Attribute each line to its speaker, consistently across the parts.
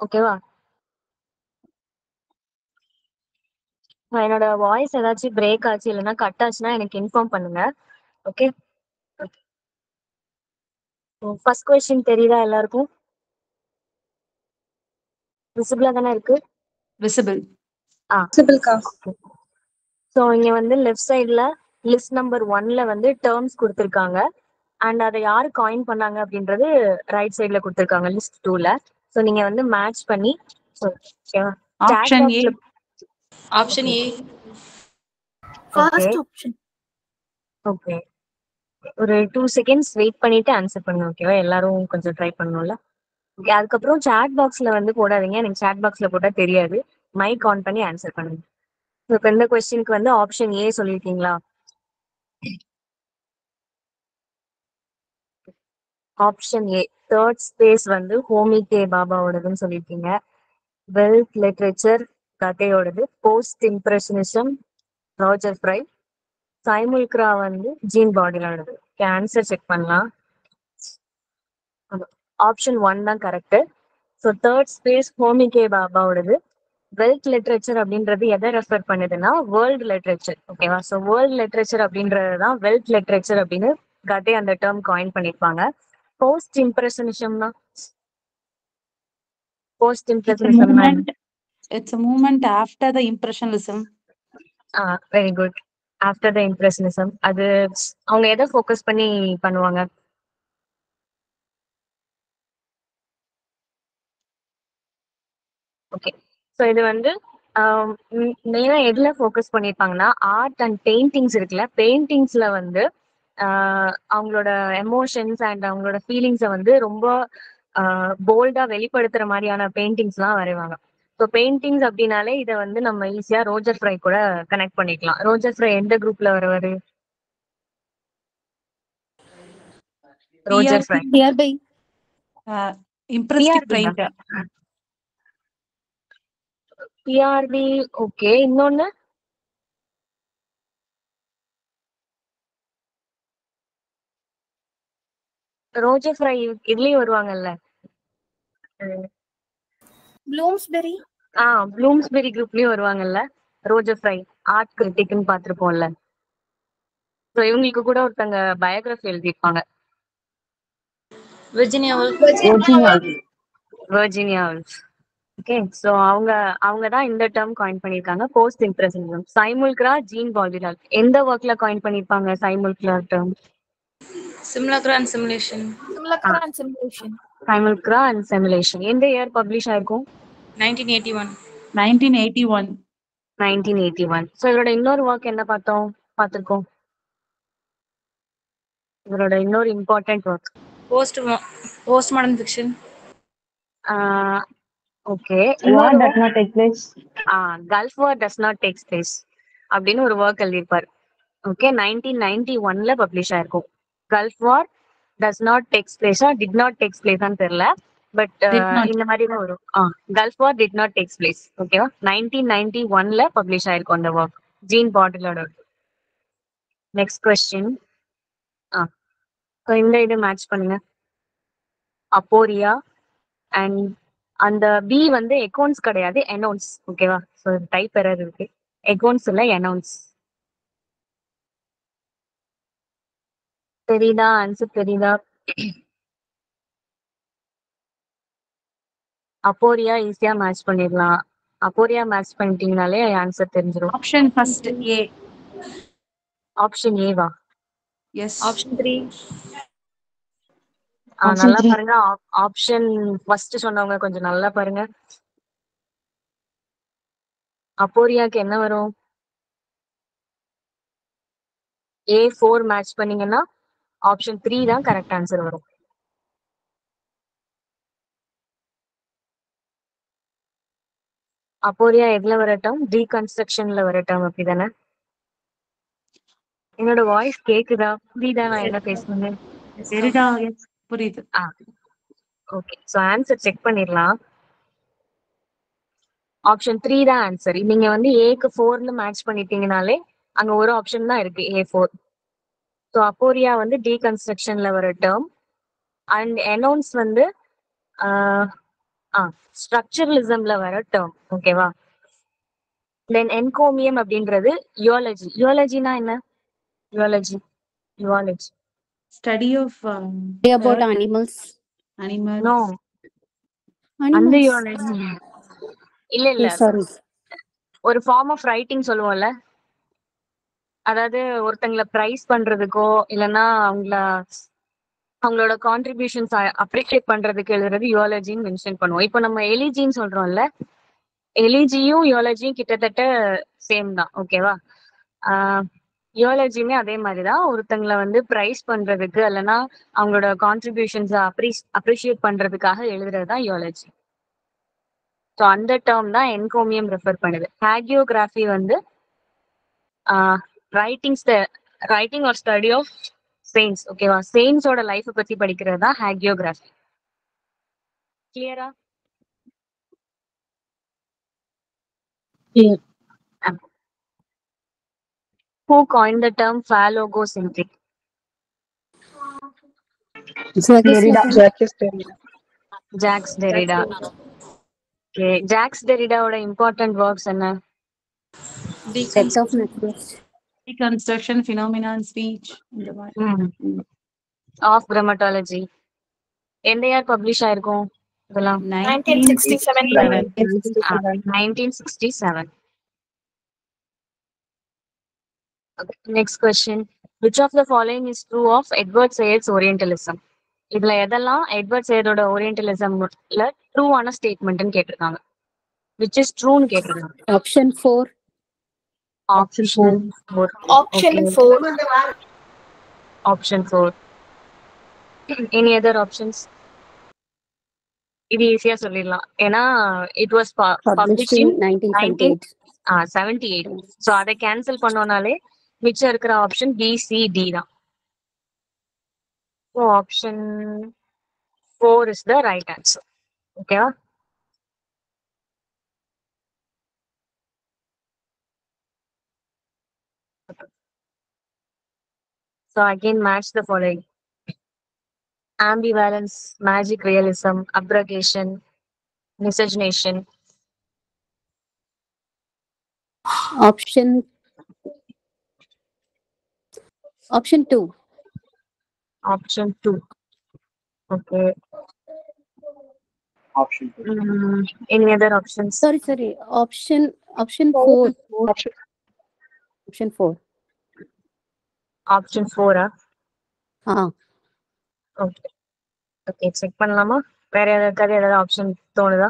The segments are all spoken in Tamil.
Speaker 1: ஓகேவா என்னோட வாய்ஸ் ஏதாச்சும் பிரேக் ஆச்சு இல்லைன்னா கட் ஆச்சுன்னா எனக்கு இன்ஃபார்ம் பண்ணுங்க ஓகே ஃபர்ஸ்ட் கொஸ்டின் தெரியுதா எல்லாருக்கும் விசிபிளா தானே இருக்கு
Speaker 2: விசிபிள்
Speaker 1: ஆ
Speaker 3: சிபில்கா
Speaker 1: ஸோ இங்க வந்து லெஃப்ட் சைடுல லிஸ்ட் நம்பர் ஒன்ல வந்து டேர்ம்ஸ் கொடுத்துருக்காங்க அண்ட் அதை யாரு காயின் பண்ணாங்க அப்படின்றது ரைட் சைடுல கொடுத்துருக்காங்க லிஸ்ட் டூல ஸோ நீங்க வந்து மேட்ச் பண்ணி
Speaker 2: option A
Speaker 3: option A
Speaker 1: first
Speaker 4: option
Speaker 1: okay ஒரு டூ செகண்ட்ஸ் வெயிட் பண்ணிட்டு ஆன்சர் பண்ணுங்க ஓகேவா எல்லாரும் கொஞ்சம் ட்ரை பண்ணணும்ல ஓகே அதுக்கப்புறம் சாட் பாக்ஸ்ல வந்து போடாதீங்க எனக்கு சாட் பாக்ஸ்ல போட்டா தெரியாது மைக் ஆன் பண்ணி ஆன்சர் பண்ணுங்க ஸோ இப்போ இந்த கொஸ்டினுக்கு வந்து ஆப்ஷன் ஏ சொல்லியிருக்கீங்களா ஆப்ஷன் ஏ தேர்ட் ஸ்பேஸ் வந்து ஹோமி கே பாபாவோடதுன்னு சொல்லியிருக்கீங்க வெல்த் லிட்ரேச்சர் கதையோடது post impressionism Roger Fry simulacra வந்து ஜீன் பாடிலோடது ஆன்சர் செக் பண்ணலாம் ஆப்ஷன் ஒன் தான் correct so third space Homi K பாபாவோடது வெல்த் லிட்ரேச்சர் அப்படின்றது எதை ரெஃபர் பண்ணுதுன்னா வேர்ல்டு லிட்ரேச்சர் ஓகேவா ஸோ வேர்ல்டு லிட்ரேச்சர் அப்படின்றது தான் வெல்த் லிட்ரேச்சர் அப்படின்னு கதை அந்த டேர்ம் காயின் பண்ணியிருப்பாங்க போஸ்ட் இம்ப்ரெஷனிசம்னா post impressionism
Speaker 2: movement it's a movement after the impressionism
Speaker 1: ah very good after the impressionism அது அவங்க எதை ஃபோக்கஸ் பண்ணி பண்ணுவாங்க ஓகே ஸோ இது வந்து மெயினாக எதில் ஃபோக்கஸ் பண்ணியிருப்பாங்கன்னா ஆர்ட் அண்ட் பெயிண்டிங்ஸ் இருக்குல்ல பெயிண்டிங்ஸில் வந்து ஆஹ் அவங்களோட எமோஷன்ஸ் அண்ட் அவங்களோட ஃபீலிங்ஸை வந்து ரொம்ப போல்டாக வெளிப்படுத்துகிற மாதிரியான பெயிண்டிங்ஸ்லாம் வரைவாங்க ஸோ பெயிண்டிங்ஸ் அப்படின்னாலே இதை வந்து நம்ம ஈஸியாக ரோஜர் ஃப்ரை கூட கனெக்ட் பண்ணிக்கலாம் ரோஜர் ஃப்ரை எந்த குரூப்ல வருவாரு Roger Fry
Speaker 4: nearby
Speaker 2: impressive
Speaker 1: PRB தான்.
Speaker 2: பெயிண்டர்
Speaker 1: பிஆர்பி ஓகே இன்னொன்னு ரோஜர் ஃப்ரை இதுலயும் வருவாங்கல்ல
Speaker 4: ப்ளூம்ஸ்பெரி
Speaker 1: ஆ ப்ளூம்ஸ்பெரி குரூப்லயும் வருவாங்கல்ல ரோஜர் ஃப்ரை ஆர்ட் கிரிட்டிக்னு பார்த்துருப்போம்ல ஸோ இவங்களுக்கு கூட ஒருத்தங்க பயோகிராஃபி எழுதியிருப்பாங்க
Speaker 3: விர்ஜினியா
Speaker 1: வர்ஜீனியா ஓகே ஸோ அவங்க அவங்க தான் இந்த டேர்ம் காயின் பண்ணியிருக்காங்க போஸ்ட் இம்ப்ரெஷனிசம் சைமுல்க்ரா ஜீன் பால்டிலால் எந்த ஒர்க்ல காயின் பண்ணியிருப்பாங்க simulacra term
Speaker 3: simulacra and simulation
Speaker 4: simulacra and simulation
Speaker 1: simulacra and simulation எந்த இயர் பப்ளிஷ் ஆயிருக்கும்
Speaker 3: nineteen eighty one
Speaker 2: nineteen eighty one
Speaker 1: nineteen eighty one so இதோட இன்னொரு ஒர்க் என்ன பார்த்தோம் பார்த்துருக்கோம் இவரோட இன்னொரு important work
Speaker 3: post post modern fiction
Speaker 1: okay
Speaker 2: war does not take place
Speaker 1: gulf war does not takes place அப்படின்னு ஒரு ஒர்க் எழுதியிருப்பார் ஓகே நைன்டீன் நைன்டி ஒன்ல பப்ளிஷ் ஆயிருக்கும் gulf war does not takes பிளேஸா டிட் நாட் டேக்ஸ் பிளேஸான்னு தெரியல பட்
Speaker 2: Did not.
Speaker 1: இந்த மாதிரி தான் வரும் ah gulf war did not takes place ஓகேவா நைன்டீன் நைன்டி ஒன்ல பப்ளிஷ் ஆயிருக்கும் அந்த ஒர்க் ஜீன் பாட்டிலோட நெக்ஸ்ட் கொஸ்டின் ஆ ஸோ இந்த இது மேட்ச் பண்ணுங்க அப்போரியா அண்ட் அந்த பி வந்து அக்கௌண்ட்ஸ் கிடையாது அனௌன்ஸ் ஓகேவா ஸோ டைப் எரர் இருக்கு அக்கௌண்ட்ஸ் இல்லை அனௌன்ஸ் தெரியுதா ஆன்சர் தெரியுதா அப்போரியா ஈஸியா மேட்ச் பண்ணிடலாம் அப்போரியா மேட்ச் பண்ணிட்டீங்கனாலே ஆன்சர் தெரிஞ்சிடும்
Speaker 2: ஆப்ஷன் ஃபர்ஸ்ட் ஏ
Speaker 1: ஆப்ஷன் ஏவா
Speaker 2: எஸ்
Speaker 3: ஆப்ஷன் த்ரீ
Speaker 2: Option
Speaker 1: நல்லா
Speaker 2: three.
Speaker 1: பாருங்க ஆப்ஷன் ஃபர்ஸ்ட் சொன்னவங்க கொஞ்சம் நல்லா பாருங்க அப்போரியாக்கு என்ன வரும் ஏ ஃபோர் மேட்ச் பண்ணீங்கன்னா ஆப்ஷன் த்ரீ தான் கரெக்ட் ஆன்சர் வரும் அப்போரியா எதுல வரட்டும் டீகன்ஸ்ட்ரக்ஷன்ல வரட்டும் அப்படிதானே என்னோட வாய்ஸ் கேக்குதா புரியுதா நான் என்ன பேசுனேன்
Speaker 2: சரிடா yes புரியுது
Speaker 1: ah okay so answer check பண்ணிடலாம் ஆப்ஷன் த்ரீ தான் ஆன்சர் நீங்க வந்து ஏக்கு ஃபோர்னு மேட்ச் பண்ணிட்டீங்கனாலே அங்க ஒரு ஆப்ஷன் தான் இருக்கு ஏ ஃபோர் ஸோ அப்போரியா வந்து டீகன்ஸ்ட்ரக்ஷன்ல வர டேர்ம் அண்ட் அனௌன்ஸ் வந்து ஆ ஸ்ட்ரக்சரலிசம்ல வர டேர்ம் ஓகேவா தென் என்கோமியம் அப்படின்றது யுவாலஜி யுவாலஜினா என்ன eulogy eulogy
Speaker 2: Study of um,
Speaker 5: about
Speaker 2: earth,
Speaker 5: animals.
Speaker 2: animals.
Speaker 1: No அந்த
Speaker 5: Animals.
Speaker 1: யுவாலஜி இல்ல இல்ல
Speaker 5: Okay, sorry.
Speaker 1: ஒரு ஃபார்ம் ஆஃப் ரைட்டிங் சொல்லுவோம்ல அதாவது ஒருத்தங்களை ப்ரைஸ் பண்றதுக்கோ இல்லைன்னா அவங்கள அவங்களோட கான்ட்ரிபியூஷன்ஸ் அப்ரிஷியேட் பண்றதுக்கு எழுதுறது யுவாலஜின்னு மென்ஷன் பண்ணுவோம் இப்போ நம்ம எலிஜின்னு சொல்றோம்ல எலிஜியும் யுவாலஜியும் கிட்டத்தட்ட சேம் தான் ஓகேவா யுவாலஜியுமே அதே மாதிரி தான் ஒருத்தங்களை வந்து ப்ரைஸ் பண்றதுக்கு இல்லைன்னா அவங்களோட கான்ட்ரிபியூஷன்ஸை அப்ரிஸ் அப்ரிஷியேட் பண்றதுக்காக எழுதுறது தான் யுவாலஜி ஸோ அந்த டேர்ம் தான் என்கோமியம் ரெஃபர் பண்ணுது ஹேகியோகிராஃபி வந்து writing writing or study of saints ஓகேவா செயின்ஸோட லைஃப் பத்தி படிக்கிறது தான் ஹேகியோகிராஃபி கிளியரா Who coined the term phallogocentric? Jacques Derrida. Okay, Jacques Derridaவோட important works என்ன?
Speaker 5: Set of networks.
Speaker 2: Reconstruction, phenomena, and speech. இந்த மாதிரி.
Speaker 1: Of grammatology. எந்த இயர் பப்ளிஷ் ஆயிருக்கும் இதெல்லாம்
Speaker 4: 1967.
Speaker 1: Nineteen sixty seven next question which of the following is true of Edward Said's Orientalism இதுல எதெல்லாம் எட்வர்ட் சையடோட ஓரியன்டலிசம்ல ட்ரூவான ஸ்டேட்மெண்ட்னு கேட்டிருக்காங்க விச் இஸ் ட்ரூன்னு கேட்டிருக்காங்க
Speaker 5: Option four.
Speaker 1: Option four
Speaker 4: Option
Speaker 1: Okay.
Speaker 4: 4.
Speaker 1: Option four any other options இது ஈஸியா சொல்லிடலாம் ஏன்னா it was
Speaker 5: Published
Speaker 1: publish
Speaker 5: in
Speaker 1: in
Speaker 5: 1978.
Speaker 1: Seventy eight so அதை கேன்சல் பண்ணோம்னாலே மிச்சம் இருக்கிற ஆப்ஷன் பி சி டி தான் so option four is the right answer ஓகேவா So again match the following. Ambivalence, magic realism, abrogation, miscegenation,
Speaker 5: Option. Option two.
Speaker 1: option two. Okay.
Speaker 6: Option two.
Speaker 1: Mm, any other options?
Speaker 5: Sorry, sorry. Option. Option four.
Speaker 6: Option.
Speaker 5: Option four.
Speaker 1: Option four, ah?
Speaker 5: Ah.
Speaker 1: Okay okay check பண்ணலாமா வேற யாருக்காவது ஏதாவது ஆப்ஷன் தோணுதா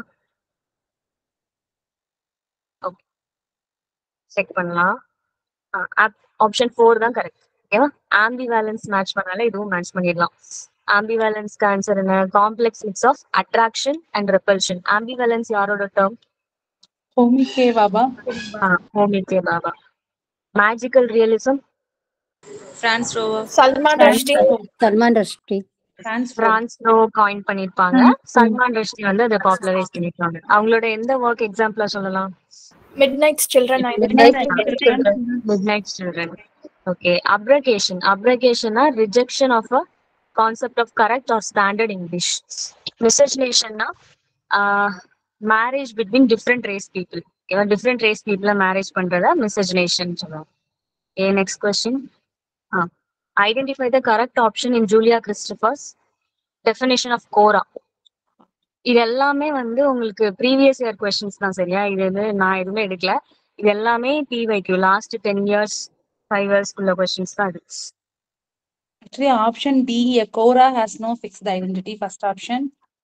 Speaker 1: ஓகே செக் பண்ணலாம் ஆப்ஷன் ஃபோர் தான் கரெக்ட் ஓகேவா ஆம்பிவேலன்ஸ் மேட்ச் பண்ணாலே இதுவும் மேட்ச் பண்ணிடலாம் ஆம்பிவேலன்ஸ்க்கு ஆன்சர் என்ன complex mix of attraction and repulsion ambivalence யாரோட டேர்ம்
Speaker 2: Homike Baba.
Speaker 1: ஹோமித்தே Bhabha magical realism
Speaker 3: France rover.
Speaker 4: Salman Rushdie.
Speaker 5: Salman Rushdie.
Speaker 2: Transfer.
Speaker 1: பிரான்ஸ்லோ காயின் பண்ணிருப்பாங்க சல்மான் ரஷ்டி வந்து அதை பாப்புலரைஸ் பண்ணிருக்காங்க அவங்களோட எந்த ஒர்க் எக்ஸாம்பிளா சொல்லலாம்
Speaker 4: Midnight's Children. I
Speaker 2: Midnight
Speaker 4: Midnight.
Speaker 1: midnight children okay abrogation abrogation are rejection of a concept of correct or standard english miscegenation na uh, marriage between different race people okay different race people marriage பண்றத miscegenation சொல்லுவோம் okay next question uh, identify the correct option in julia christopher's definition of cora இது எல்லாமே வந்து உங்களுக்கு ப்ரீவியஸ் இயர் கொஸ்டின்ஸ் தான் சரியா இது வந்து நான் எதுவுமே எடுக்கல இது எல்லாமே PYQ last ten years five இயர்ஸ்க்குள்ள கொஸ்டின்ஸ் தான் இது
Speaker 2: Actually, option D, a Quora has no fixed identity. First option.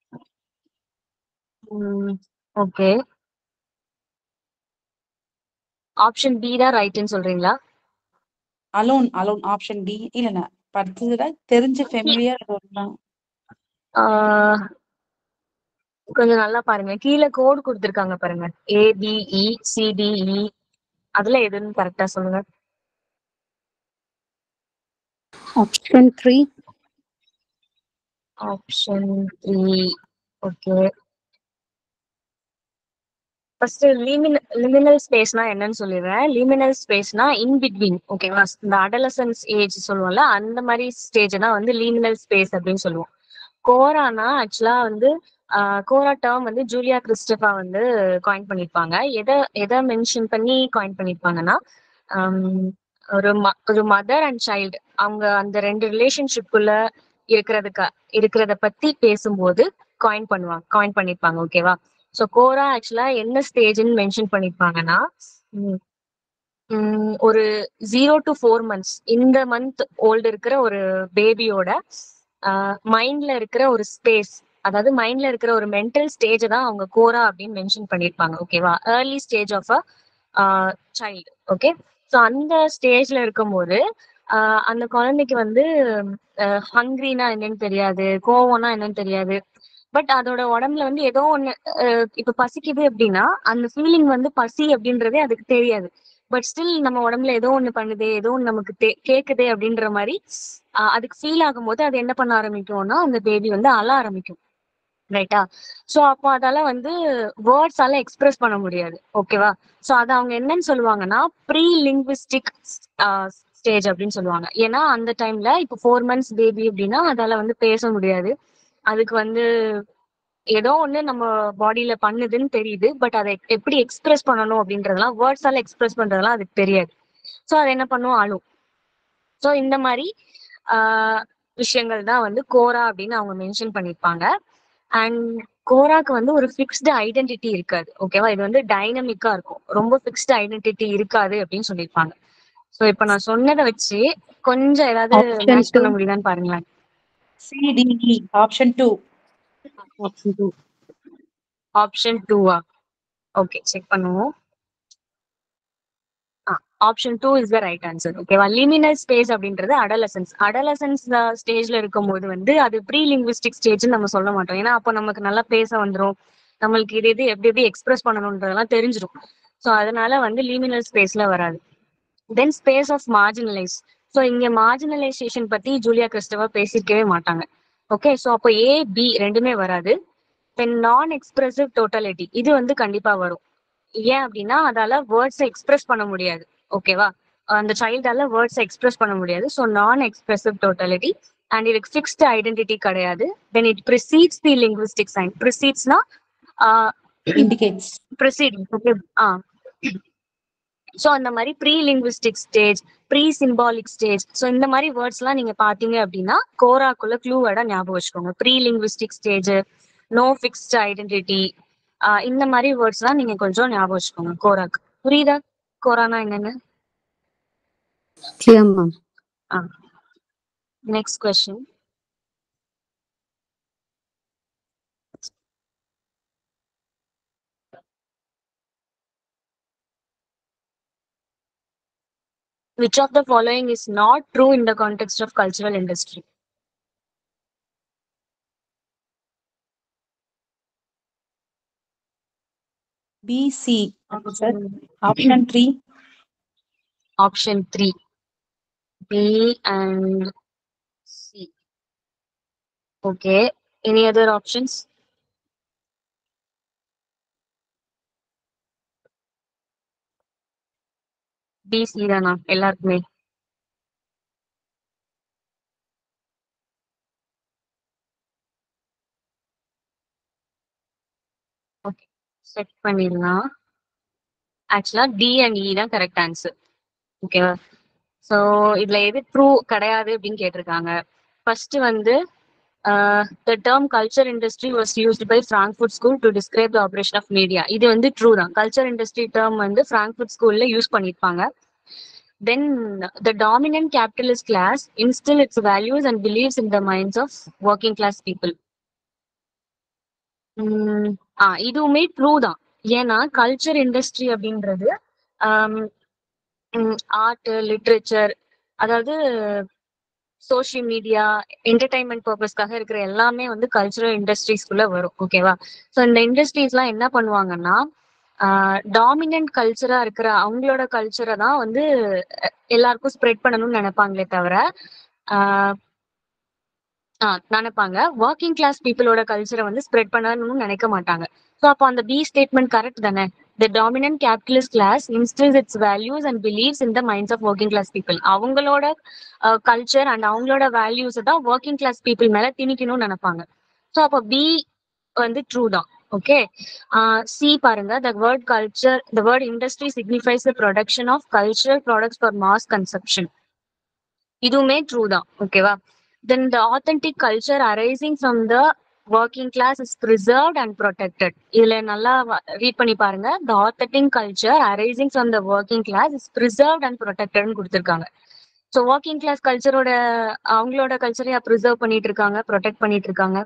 Speaker 1: Okay option B தான் ரைட்னு சொல்றீங்களா
Speaker 2: Alone, alone. Option D. இல்ல படிச்சதுல தெரிஞ்ச ஃபெமிலியர் தான்
Speaker 1: ஆஹ் கொஞ்சம் நல்லா பாருங்க கீழே கோடு கொடுத்துருக்காங்க பாருங்க ஏபிஇ சிடிஇ அதுல எதுன்னு கரெக்டா சொல்லுங்க
Speaker 5: Option three.
Speaker 1: Option three okay first liminal ஸ்பேஸ்னா என்னன்னு சொல்லிடுறேன் லிமினல் ஸ்பேஸ்னா இன் பிட்வீன் ஓகேவா இந்த அடலசன்ஸ் ஏஜ் சொல்லுவோம்ல அந்த மாதிரி ஸ்டேஜ் தான் வந்து லிமினல் ஸ்பேஸ் அப்படின்னு சொல்லுவோம் கோரானா ஆக்சுவலா வந்து கோரா டேர்ம் வந்து ஜூலியா கிறிஸ்டபா வந்து காயின் பண்ணிருப்பாங்க எதை எதை மென்ஷன் பண்ணி காயின் பண்ணிருப்பாங்கன்னா ஆம், ஒரு ம ஒரு மதர் அண்ட் சைல்டு அவங்க அந்த ரெண்டு ரிலேஷன்ஷிப்புக்குள்ள இருக்கிறதுக்கு இருக்கிறத பத்தி பேசும்போது காயின் பண்ணுவாங்க காயின் பண்ணிருப்பாங்க ஓகேவா ஸோ கோரா ஆக்சுவலா என்ன ஸ்டேஜ்னு மென்ஷன் பண்ணிருப்பாங்கன்னா உம், உம், ஒரு ஜீரோ டு ஃபோர் மந்த்ஸ் இந்த மந்த் ஓல்டு இருக்கிற ஒரு பேபியோட மைண்ட்ல இருக்கிற ஒரு ஸ்பேஸ் அதாவது மைண்ட்ல இருக்கிற ஒரு மென்டல் ஸ்டேஜை தான் அவங்க கோரா அப்படின்னு மென்ஷன் பண்ணிருப்பாங்க ஓகேவா early stage of a child okay so அந்த ஸ்டேஜ்ல இருக்கும்போது ஆஹ் அந்த குழந்தைக்கு வந்து ஹங்க்ரினா என்னன்னு தெரியாது கோவம்னா என்னன்னு தெரியாது பட் அதோட உடம்புல வந்து ஏதோ ஒண்ணு அஹ் இப்ப பசிக்குது அப்படின்னா அந்த ஃபீலிங் வந்து பசி அப்படின்றதே அதுக்கு தெரியாது பட் ஸ்டில் நம்ம உடம்புல ஏதோ ஒண்ணு பண்ணுதே ஏதோ ஒண்ணு நமக்கு தே- கேக்குதே அப்படின்ற மாதிரி ஆஹ் அதுக்கு ஃபீல் ஆகும்போது அது என்ன பண்ண ஆரம்பிக்கும்னா அந்த பேபி வந்து அழ ஆரம்பிக்கும் ரைட்டா சோ அப்போ அதால வந்து வேர்ட்ஸால எக்ஸ்பிரஸ் பண்ண முடியாது ஓகேவா சோ அது அவங்க என்னன்னு சொல்லுவாங்கன்னா ப்ரீ லிங்குவிஸ்டிக் ஸ்டேஜ் அப்படின்னு சொல்லுவாங்க ஏன்னா அந்த டைம்ல இப்போ ஃபோர் மந்த்ஸ் பேபி அப்படின்னா அதால வந்து பேச முடியாது அதுக்கு வந்து ஏதோ ஒண்ணு நம்ம பாடியில பண்ணுதுன்னு தெரியுது பட் அதை எப்படி எக்ஸ்பிரஸ் பண்ணணும் அப்படின்றதெல்லாம் வேர்ட்ஸால எக்ஸ்பிரஸ் பண்றதெல்லாம் அதுக்கு தெரியாது சோ அது என்ன பண்ணும் அழும் சோ இந்த மாதிரி ஆஹ் விஷயங்கள் தான் வந்து கோரா அப்படின்னு அவங்க மென்ஷன் பண்ணிருப்பாங்க அண்ட் கோராக்கு வந்து ஒரு ஃபிக்ஸ்டு ஐடென்டிட்டி இருக்காது ஓகேவா இது வந்து டைனமிக்கா இருக்கும் ரொம்ப ஃபிக்ஸ்டு ஐடென்டிட்டி இருக்காது அப்படின்னு சொல்லியிருப்பாங்க சோ இப்போ நான் சொன்னதை வச்சு கொஞ்சம் ஏதாவது
Speaker 5: Option
Speaker 1: மேட்ச் பண்ண
Speaker 5: two.
Speaker 1: முடியுதான்னு பாருங்களேன்
Speaker 2: சிடிஇ option two
Speaker 5: Option two.
Speaker 1: Option டூவா ஓகே செக் பண்ணுவோம் option two is the right answer ஓகேவா லிமினல் ஸ்பேஸ் அப்படின்றது அடலசன்ஸ் அடலசன்ஸ் ஸ்டேஜ்ல இருக்கும்போது வந்து அது ப்ரீ லிங்குவிஸ்டிக் ஸ்டேஜ்னு நம்ம சொல்ல மாட்டோம் ஏன்னா அப்போ நமக்கு நல்லா பேச வந்துரும் நம்மளுக்கு இது இது எப்படி எப்படி எக்ஸ்பிரஸ் பண்ணணுன்றதெல்லாம் தெரிஞ்சிடும் ஸோ அதனால வந்து லிமினல் ஸ்பேஸ்ல வராது then space of marginalize so இங்க மார்ஜினலைசேஷன் பத்தி ஜூலியா கிறிஸ்டவா பேசியிருக்கவே மாட்டாங்க ஓகே ஸோ அப்போ ஏ பி ரெண்டுமே வராது தென் நான் எக்ஸ்பிரசிவ் டோட்டாலிட்டி இது வந்து கண்டிப்பா வரும் ஏன் அப்படின்னா அதால வேர்ட்ஸை எக்ஸ்பிரஸ் பண்ண முடியாது ஓகேவா அந்த சைல்டால வேர்ட்ஸை எக்ஸ்பிரஸ் பண்ண முடியாது so non expressive totality and இதுக்கு ஃபிக்ஸ்டு ஐடென்டிட்டி கிடையாது then it precedes the linguistic sign ப்ரிசீட்ஸ்னா
Speaker 2: indicates
Speaker 1: preceding okay ah so அந்த மாதிரி pre linguistic stage pre symbolic stage so இந்த மாதிரி வேர்ட்ஸ்லாம் நீங்க பாத்தீங்க அப்படின்னா கோராக்குள்ள க்ளூவோட ஞாபகம் வச்சுக்கோங்க pre linguistic stage no fixed identity இந்த மாதிரி வேர்ட்ஸ்லாம் நீங்க கொஞ்சம் ஞாபகம் வச்சுக்கோங்க கோராக்கு புரியுதா கோரானா என்னன்னு
Speaker 5: Clear, ma'am.
Speaker 1: Next question Which of the following is not true in the context of cultural industry?
Speaker 2: BC sir option three
Speaker 1: Option three. B and C. Okay. Any other options? B, C தானா எல்லாருக்குமே ஓகே செக் பண்ணிடலாம் ஆக்சுவலா டி அண்ட் இ தான் கரெக்ட் ஆன்சர் ஓகேவா ஸோ இதுல எது ட்ரூ கிடையாது அப்படின்னு கேட்டிருக்காங்க ஃபர்ஸ்ட் வந்து the term culture industry was used by Frankfurt school to describe the operation of media இது வந்து ட்ரூ தான் கல்ச்சர் இண்டஸ்ட்ரி டேர்ம் வந்து ஃப்ராங்க்ஃபுட் ஸ்கூல்ல யூஸ் பண்ணியிருப்பாங்க then the dominant capitalist class instil its values and believes in the minds of working class people ah இதுவுமே ட்ரூ தான் ஏன்னா கல்ச்சர் இண்டஸ்ட்ரி அப்படின்றது ஆர்ட் லிட்ரேச்சர் அதாவது சோஷியல் மீடியா என்டர்டைன்மெண்ட் பர்பஸ்க்காக இருக்கிற எல்லாமே வந்து கல்ச்சுரல் இண்டஸ்ட்ரீஸ்குள்ள வரும் ஓகேவா ஸோ இந்த இண்டஸ்ட்ரீஸ்லாம் என்ன பண்ணுவாங்கன்னா டாமினன்ட் கல்ச்சரா இருக்கிற அவங்களோட கல்ச்சரை தான் வந்து அஹ், எல்லாருக்கும் ஸ்ப்ரெட் பண்ணணும்னு நினைப்பாங்களே தவிர ஆஹ், ஆ நினைப்பாங்க ஒர்க்கிங் கிளாஸ் பீப்புளோட கல்ச்சரை வந்து ஸ்ப்ரெட் பண்ணணும்னு நினைக்க மாட்டாங்க ஸோ அப்போ அந்த பி ஸ்டேட்மெண்ட் கரெக்ட் தானே the dominant capitalist class instils its values and believes in the minds of working class people அவங்களோட கல்ச்சர் அண்ட் அவங்களோட வேல்யூஸ் தான் ஒர்க்கிங் கிளாஸ் பீப்புள் மேல திணிக்கணும்னு நினைப்பாங்க ஸோ அப்போ பி வந்து ட்ரூ தான் ஓகே சி பாருங்க the word culture the word industry signifies the production of cultural products for mass consumption இதுவுமே ட்ரூ தான் okay then the authentic culture arising from the working class is preserved and protected இதுல நல்லா ரீட் பண்ணி பாருங்க the authentic culture arising from the working class is preserved and ப்ரொடெக்டட்னு கொடுத்துருக்காங்க ஸோ ஒர்க்கிங் கிளாஸ் கல்ச்சரோட அவங்களோட கல்ச்சரையா ப்ரிசர்வ் பண்ணிட்டு இருக்காங்க ப்ரொடெக்ட் பண்ணிட்டு இருக்காங்க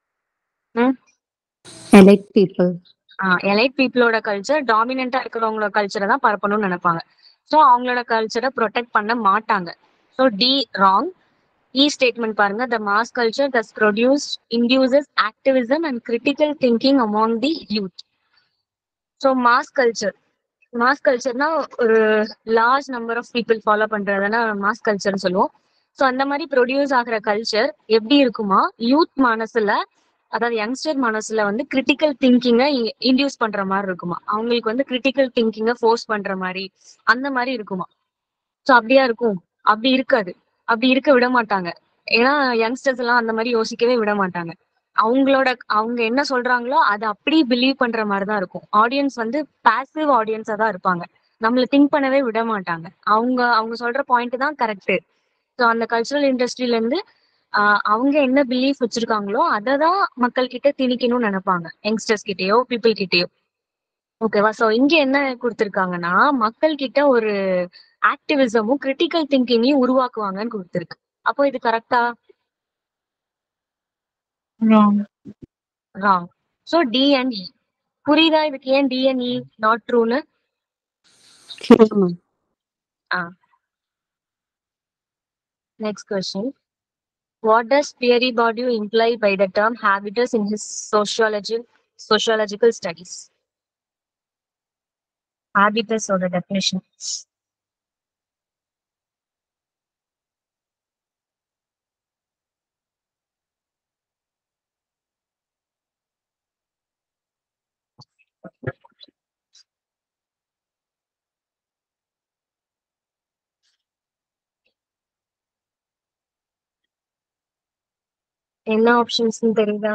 Speaker 5: elite people,
Speaker 1: எலைட் பீப்புளோட கல்ச்சர் டாமினண்டா இருக்கிறவங்களோட கல்ச்சரை தான் பரப்பணும்னு நினைப்பாங்க ஸோ அவங்களோட கல்ச்சரை ப்ரொடெக்ட் பண்ண மாட்டாங்க so D wrong E statement பாருங்க the mass culture thus produce induces activism and critical thinking among the youth so mass culture mass கல்ச்சர்னா ஒரு large number of people follow பண்றதுனா மாஸ் கல்ச்சர்னு சொல்லுவோம் ஸோ அந்த மாதிரி ப்ரொடியூஸ் ஆகிற கல்ச்சர் எப்படி இருக்குமா யூத் மனசுல அதாவது யங்ஸ்டர் மனசுல வந்து கிரிட்டிக்கல் திங்கிங்கை இன்டியூஸ் பண்ற மாதிரி இருக்குமா அவங்களுக்கு வந்து கிரிட்டிக்கல் திங்கிங்கை ஃபோர்ஸ் பண்ற மாதிரி அந்த மாதிரி இருக்குமா ஸோ அப்படியா இருக்கும் அப்படி இருக்காது அப்படி இருக்க விட மாட்டாங்க ஏன்னா யங்ஸ்டர்ஸ் எல்லாம் அந்த மாதிரி யோசிக்கவே விட மாட்டாங்க அவங்களோட அவங்க என்ன சொல்றாங்களோ அதை அப்படியே பிலீவ் பண்ற மாதிரி தான் இருக்கும் ஆடியன்ஸ் வந்து பாசிவ் ஆடியன்ஸா தான் இருப்பாங்க நம்மள திங்க் பண்ணவே விட மாட்டாங்க அவங்க அவங்க சொல்ற பாயிண்ட் தான் கரெக்ட் ஸோ அந்த கல்ச்சுரல் இண்டஸ்ட்ரியில இருந்து ஆஹ் அவங்க என்ன பிலீஃப் வச்சிருக்காங்களோ அதை தான் மக்கள் கிட்ட திணிக்கணும்னு நினைப்பாங்க யங்ஸ்டர்ஸ் கிட்டயோ பீப்புள் கிட்டயோ ஓகேவா சோ இங்க என்ன கொடுத்திருக்காங்கன்னா மக்கள் கிட்ட ஒரு ஆக்டிவிசமும் கிரிட்டிக்கல் திங்கிங்கையும் உருவாக்குவாங்கன்னு கொடுத்திருக்கு அப்போ இது கரெக்டா
Speaker 2: wrong
Speaker 1: wrong so D and E புரியுதா இதுக்கு ஏன் டி அண்ட் இ நாட் ட்ரூன்னு
Speaker 5: true, ma'am.
Speaker 1: Next question what does Pierre Bourdieu imply by the term habitus in his sociology sociological studies ஹேபிட்டஸோட டெஃபினேஷன் என்ன ஆப்ஷன்ஸ்னு தெரியுதா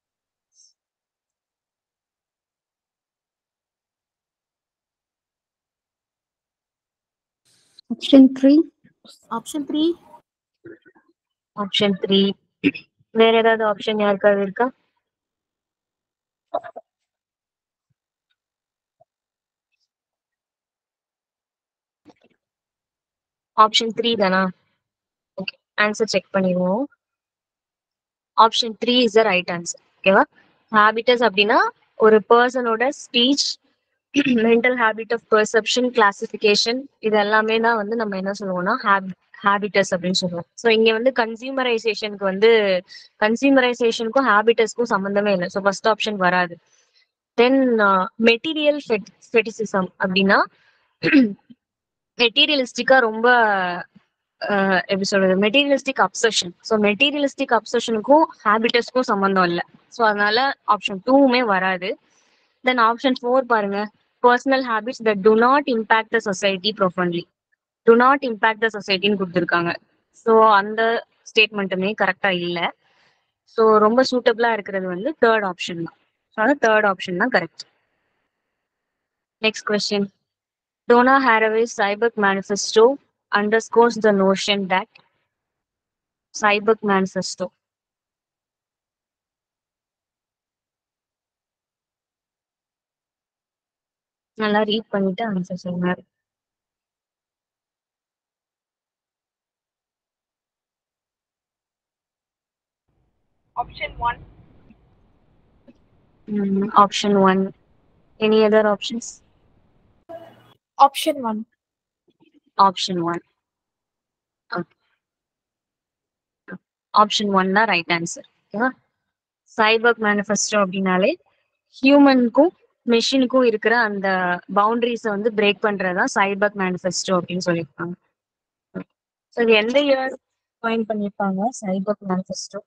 Speaker 5: Option three,
Speaker 3: Option 3.
Speaker 1: Option three வேற ஏதாவது ஆப்ஷன் யாருக்காவது இருக்கா ஆப்ஷன் த்ரீ தானா ஓகே ஆன்சர் செக் பண்ணிடுவோம் option three is the right answer ஓகேவா ஹேபிட்டஸ் அப்படின்னா ஒரு பர்சனோட speech mental habit of perception classification இது எல்லாமே தான் வந்து நம்ம என்ன சொல்லுவோம்னா ஹேபிட்டஸ் அப்படின்னு சொல்லுவோம் ஸோ இங்க வந்து கன்சியூமரைசேஷனுக்கு வந்து கன்சியூமரைசேஷனுக்கும் ஹேபிட்டஸ்க்கும் சம்மந்தமே இல்லை ஸோ ஃபர்ஸ்ட் ஆப்ஷன் வராது தென் மெட்டீரியல் ஃபெட்டிசிசம் அப்படின்னா மெட்டீரியலிஸ்டிக்கா ரொம்ப அஹ், எப்படி சொல்றது மெட்டீரியலிஸ்டிக் அப்சஷன் ஸோ மெட்டீரியலிஸ்டிக் அப்சஷனுக்கும் ஹேபிட்டஸ்க்கும் சம்மந்தம் இல்லை ஸோ அதனால ஆப்ஷன் டூவுமே வராது தென் ஆப்ஷன் ஃபோர் பாருங்க personal habits that do not impact the society profoundly do not impact the சொசைட்டின்னு கொடுத்துருக்காங்க ஸோ அந்த ஸ்டேட்மெண்ட்டுமே கரெக்டா இல்லை ஸோ ரொம்ப சூட்டபிளா இருக்கிறது வந்து தேர்ட் ஆப்ஷன் தான் ஸோ அது தேர்ட் ஆப்ஷன் தான் correct next question Donna Haraway's cyborg manifesto underscores the notion that cyborg manifesto நல்லா ரீட் பண்ணிட்டு ஆன்சர் சொல்லுங்க
Speaker 4: Option one.
Speaker 1: Option one any other options
Speaker 4: Option one.
Speaker 1: Option one option one தான் ரைட் ஆன்சர் ஓகேவா சைபர்க் மேனிஃபெஸ்டோ அப்படின்னாலே ஹியூமனுக்கும் மெஷினுக்கும் இருக்கிற அந்த பவுண்டரிஸை வந்து பிரேக் பண்றதா சைபர்க் மேனிஃபெஸ்டோ அப்படின்னு சொல்லியிருப்பாங்க ஸோ இது எந்த இயர் பாயிண்ட் பண்ணியிருப்பாங்க cyborg manifesto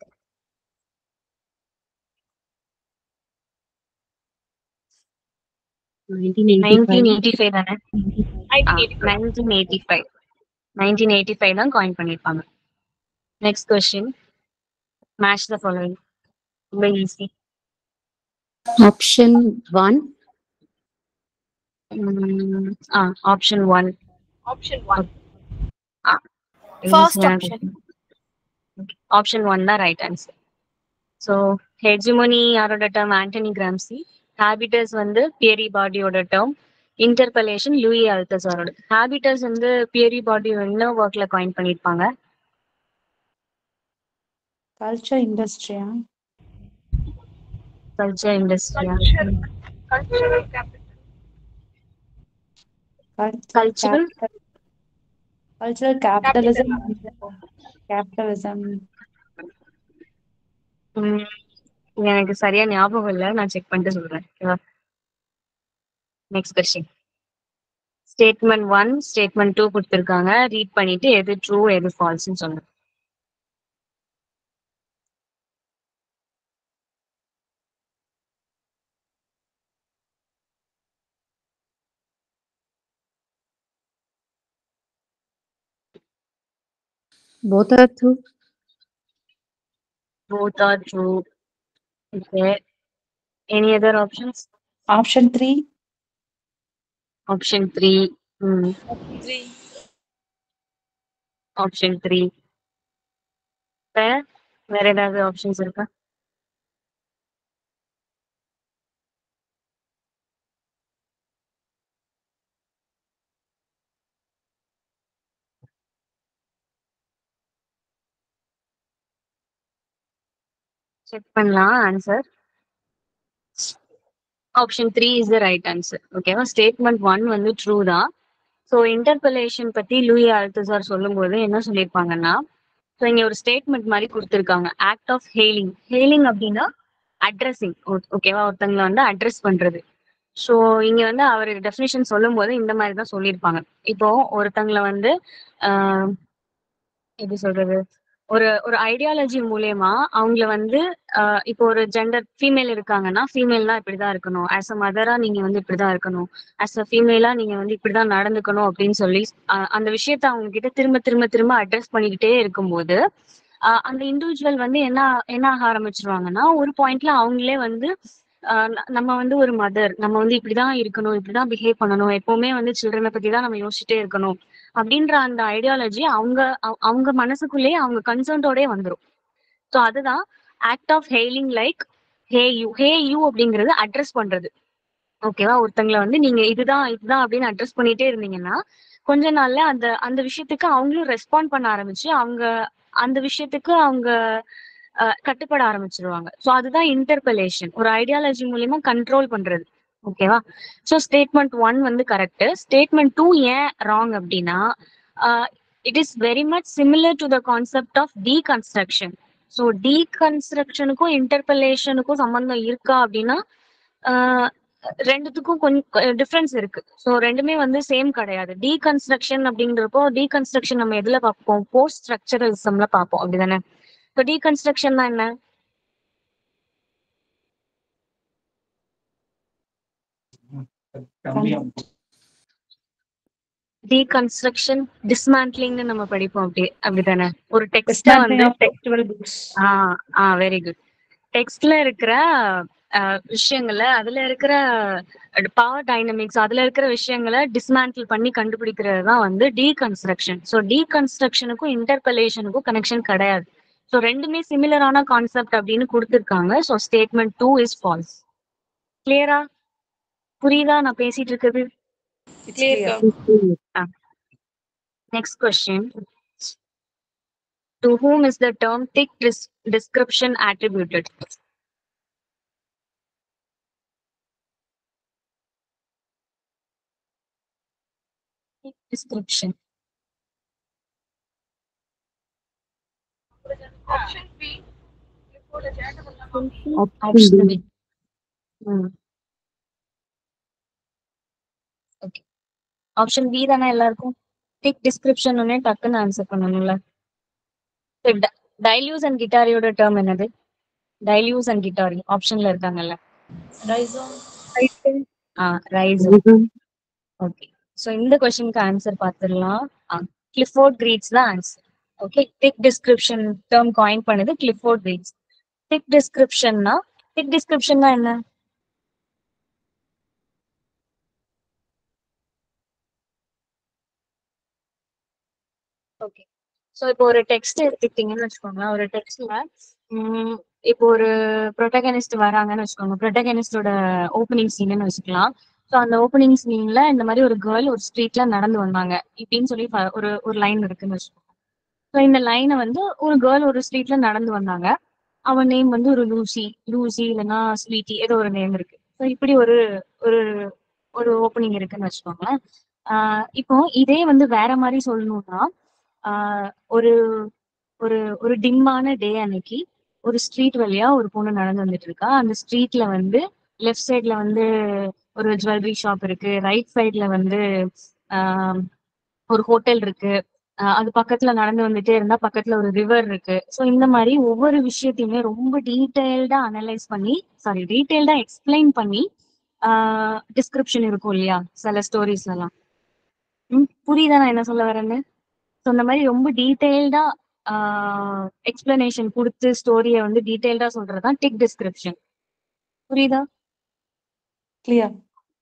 Speaker 5: nineteen
Speaker 1: nineteen
Speaker 5: eighty-five.
Speaker 1: Eighty five தானே
Speaker 4: 1985.
Speaker 1: Nineteen eighty five nineteen eighty five தான் காயின் பண்ணியிருப்பாங்க next question match the following ரொம்ப ஈஸி
Speaker 5: Option one.
Speaker 1: ம், ஆ option one
Speaker 4: Option one.
Speaker 1: First
Speaker 4: First option.
Speaker 1: Option one தான் ரைட் ஆன்சர் ஸோ ஹெஜிமோனி யாரோட டேர்ம் ஆண்டனி கிராம்சி ஹேபிட்டஸ் வந்து பியரி பாடியோட டேர்ம் இன்டர்பலேஷன் லூயி அல்தசாரோட ஹேபிட்டஸ் வந்து பியரி பாடி என்ன ஒர்க்ல காயின் பண்ணியிருப்பாங்க
Speaker 2: கல்ச்சர் இண்டஸ்ட்ரியா
Speaker 1: culture இண்டஸ்ட்ரியா
Speaker 4: Cultural capital.
Speaker 1: Cultural?
Speaker 2: Cultural capitalism capitalism
Speaker 1: எனக்கு சரியா ஞாபகம் இல்லை நான் செக் பண்ணிட்டு சொல்றேன் ஓகேவா next question statement one statement two கொடுத்துருக்காங்க ரீட் பண்ணிட்டு எது ட்ரூ எது ஃபால்ஸ்னு சொல்லுங்க
Speaker 5: Both are true.
Speaker 1: both are true okay any other options
Speaker 2: option three
Speaker 1: option 3 hmm.
Speaker 3: Three.
Speaker 1: option 3 வேற வேற ஏதாவது ஆப்ஷன்ஸ் இருக்கா செக் பண்ணலாம் answer option three is the right answer ஓகேவா ஸ்டேட்மெண்ட் ஒன் வந்து ட்ரூ தான் ஸோ இன்டர்பலேஷன் பத்தி லூயி ஆல்தசார் சொல்லும்போது என்ன சொல்லியிருப்பாங்கன்னா ஸோ இங்க ஒரு ஸ்டேட்மெண்ட் மாதிரி கொடுத்துருக்காங்க ஆக்ட் ஆஃப் ஹெய்லிங் ஹெய்லிங் அப்படின்னா அட்ரஸிங் ஓகேவா ஒருத்தங்களை வந்து அட்ரஸ் பண்றது ஸோ இங்க வந்து அவர் டெஃபினேஷன் சொல்லும் போது இந்த மாதிரி தான் சொல்லியிருப்பாங்க இப்போ ஒருத்தங்களை வந்து ஆஹ், எப்படி சொல்றது ஒரு ஒரு ஐடியாலஜி மூலியமா அவங்கள வந்து ஆஹ், இப்போ ஒரு ஜெண்டர் ஃபீமேல் இருக்காங்கன்னா ஃபீமேல்னா இப்படிதான் இருக்கணும் ஆஸ் அ மதரா நீங்க வந்து இப்படிதான் இருக்கணும் ஆஸ் அ ஃபீமேலா நீங்க வந்து இப்படிதான் நடந்துக்கணும் அப்படின்னு சொல்லி ஆஹ், அந்த விஷயத்த அவங்க கிட்ட திரும்ப திரும்ப திரும்ப அட்ரஸ் பண்ணிக்கிட்டே இருக்கும்போது ஆஹ், அந்த இண்டிவிஜுவல் வந்து என்ன என்ன ஆக ஆரம்பிச்சிருவாங்கன்னா ஒரு பாயிண்ட்ல அவங்களே வந்து ஆஹ் ந- நம்ம வந்து ஒரு மதர் நம்ம வந்து இப்படிதான் இருக்கணும் இப்படிதான் பிஹேவ் பண்ணணும் எப்பவுமே வந்து சில்ட்ரனை பத்தி தான் நம்ம யோசிச்சுட்டே இருக்கணும் அப்படின்ற அந்த ஐடியாலஜி அவங்க அவ- அவங்க மனசுக்குள்ளேயே அவங்க கன்சர்ன்டோடே வந்துரும் ஸோ அதுதான் act of hailing like hey you hey you அப்படிங்கிறது அட்ரஸ் பண்றது ஓகேவா ஒருத்தங்களை வந்து நீங்க இதுதான் இதுதான் அப்படின்னு அட்ரஸ் பண்ணிட்டே இருந்தீங்கன்னா கொஞ்ச நாள்ல அந்த அந்த விஷயத்துக்கு அவங்களும் ரெஸ்பாண்ட் பண்ண ஆரம்பிச்சு அவங்க அந்த விஷயத்துக்கு அவங்க அஹ், கட்டுப்பட ஆரம்பிச்சிருவாங்க ஸோ அதுதான் இன்டர்பலேஷன் ஒரு ஐடியாலஜி மூலியமா கண்ட்ரோல் பண்றது ஓகேவா ஸோ ஸ்டேட்மெண்ட் ஒன் வந்து கரெக்ட் ஸ்டேட்மெண்ட் டூ ஏன் ராங் அப்படின்னா it is very much similar to the concept of deconstruction so டீகன்ஸ்ட்ரக்ஷனுக்கும் இன்டர்பலேஷனுக்கும் சம்பந்தம் இருக்கா அப்படின்னா ஆஹ் ரெண்டுத்துக்கும் கொஞ்சம் டிஃப்ரென்ஸ் இருக்கு ஸோ ரெண்டுமே வந்து சேம் கிடையாது டீகன்ஸ்ட்ரக்ஷன் அப்படிங்கிறப்போ டீகன்ஸ்ட்ரக்ஷன் நம்ம எதுல பார்ப்போம் போஸ்ட் ஸ்ட்ரக்சரலிசம்ல பார்ப்போம் அப்படிதானே இப்போ டீகன்ஸ்ட்ரக்ஷன்னா என்ன டீகன்ஸ்ட்ரக்ஷன் டிஸ்மேண்ட்லிங்னு நம்ம படிப்போம் அப்படி அப்படிதானே ஒரு டெக்ஸ்ட வந்து
Speaker 2: டெக்ஸ்டுவல் புக்ஸ்
Speaker 1: ஆ ஆ வெரி குட் டெக்ஸ்ட்ல இருக்கிற அஹ், விஷயங்களை அதுல இருக்கிற பவர் டைனமிக்ஸ் அதுல இருக்கிற விஷயங்களை டிஸ்மேண்டில் பண்ணி கண்டுபிடிக்கிறது தான் வந்து டீகன்ஸ்ட்ரக்ஷன் ஸோ டீகன்ஸ்ட்ரக்ஷனுக்கும் இன்டர்பலேஷனுக்கும் கனெக்ஷன் கிடையாது ஸோ ரெண்டுமே சிமிலரான கான்செப்ட் அப்படின்னு கொடுத்துருக்காங்க so statement two is false கிளியரா புரியுதா நான் பேசிட்டு இருக்கிறது
Speaker 3: Clear. kak.
Speaker 1: Next question. To whom is the term thick dis- description attributed? Thick description.
Speaker 4: Option B. Before the Jacob
Speaker 1: Option B. Hmm. Okay. Option B தானே எல்லாருக்கும் திக் டிஸ்கிரிப்ஷன் ஒன்னே டக்குன்னு ஆன்சர் பண்ணணும்ல டைல்யூஸ் அண்ட் கிட்டாரியோட டேர்ம் என்னது டைல்யூஸ் அண்ட் கிட்டாரி ஆப்ஷன்ல இருக்காங்கல்ல
Speaker 3: Rhizome.
Speaker 1: ஆ ரைஸ் ஓகே ஸோ இந்த கொஸ்டினுக்கு ஆன்சர் பார்த்துடலாம் கிளிஃபோர்ட் கிரீட்ஸ் தான் answer okay thick description term coin பண்ணது கிளிஃபோர்ட் கிரீட்ஸ் திக் டிஸ்கிரிப்ஷன்னா திக் டிஸ்கிரிப்ஷன்னா என்ன ஓகே ஸோ இப்போ ஒரு டெக்ஸ்ட் எடுத்துக்கிட்டீங்கன்னு வச்சுக்கோங்களேன் ஒரு டெக்ஸ்ட்ல இப்போ ஒரு ப்ரொட்டகனிஸ்ட் வராங்கன்னு வச்சுக்கோங்க ப்ரொட்டகனிஸ்டோட ஓப்பனிங் சீன்னு வச்சுக்கலாம் ஸோ அந்த ஓப்பனிங் சீன்ல இந்த மாதிரி ஒரு கேர்ள் ஒரு ஸ்ட்ரீட்ல நடந்து வந்தாங்க இப்படின்னு சொல்லி ஃப- ஒரு ஒரு லைன் இருக்குன்னு வச்சுக்கோங்க ஸோ இந்த லைனை வந்து ஒரு கேர்ள் ஒரு ஸ்ட்ரீட்ல நடந்து வந்தாங்க அவன் நேம் வந்து ஒரு லூசி லூசி இல்லைன்னா ஸ்வீட்டி ஏதோ ஒரு நேம் இருக்கு ஸோ இப்படி ஒரு ஒரு ஒரு ஓப்பனிங் இருக்குன்னு வச்சுக்கோங்களேன் ஆஹ் இப்போ இதே வந்து வேற மாதிரி சொல்லணும்னா ஆஹ் ஒரு ஒரு ஒரு டிம்மான டே அன்னைக்கு ஒரு ஸ்ட்ரீட் வழியா ஒரு பொண்ணு நடந்து வந்துட்டு இருக்கா அந்த ஸ்ட்ரீட்ல வந்து லெஃப்ட் சைட்ல வந்து ஒரு ஜுவல்லரி ஷாப் இருக்கு ரைட் சைட்ல வந்து ஆஹ் ஒரு ஹோட்டல் இருக்கு ஆஹ் அது பக்கத்துல நடந்து வந்துட்டே இருந்தா பக்கத்துல ஒரு ரிவர் இருக்கு ஸோ இந்த மாதிரி ஒவ்வொரு விஷயத்தையுமே ரொம்ப டீட்டெயில்டா அனலைஸ் பண்ணி சாரி டீட்டெயில்டா எக்ஸ்பிளைன் பண்ணி டிஸ்கிரிப்ஷன் இருக்கும் இல்லையா சில ஸ்டோரிஸ்ல எல்லாம் ம், புரியுதா நான் என்ன சொல்ல வரேன்னு ஸோ இந்த மாதிரி ரொம்ப டீட்டெயில்டா எக்ஸ்பிளனேஷன் கொடுத்து ஸ்டோரியை வந்து டீட்டெயில்டா சொல்றதுதான் டிக் டிஸ்கிரிப்ஷன் புரியுதா
Speaker 2: கிளியர்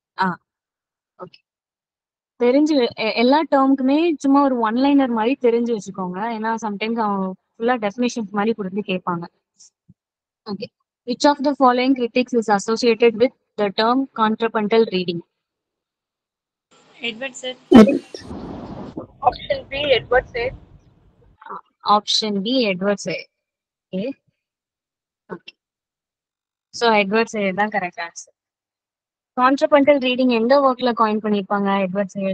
Speaker 1: தெரிஞ்சு வெ- எ- எல்லா டேர்முக்குமே சும்மா ஒரு ஒன் லைனர் மாதிரி தெரிஞ்சு வச்சுக்கோங்க ஏன்னா சம்டைம்ஸ் அவங்க ஃபுல்லா டெஃபினேஷன்ஸ் மாதிரி கொடுத்து கேட்பாங்க okay which of the following critics is associated with the term contrapuntal reading
Speaker 3: Edward said
Speaker 4: Option B, Edward said.
Speaker 1: Option B Edward Said okay okay so Edward Said தான் கரெக்ட் ஆன்சர் கான்ட்ரபண்டல் ரீடிங் எந்த ஒர்க்ல காயின் பண்ணிருப்பாங்க Edward Said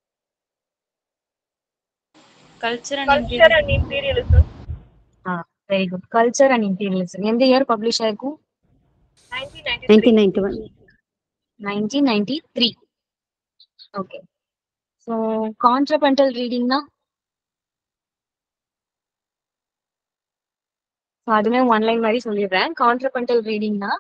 Speaker 3: culture and
Speaker 4: Culture and imperialism.
Speaker 1: Very good culture and imperialism எந்த இயர் பப்ளிஷ் ஆயிருக்கும்
Speaker 4: 1993.
Speaker 5: 1991.
Speaker 1: Nineteen ninety three okay so contrapuntal ரீடிங்னா அதுவுமே ஒன் லைன் மாதிரி சொல்லிடுறேன் கான்ட்ரபண்டல் ரீடிங்னா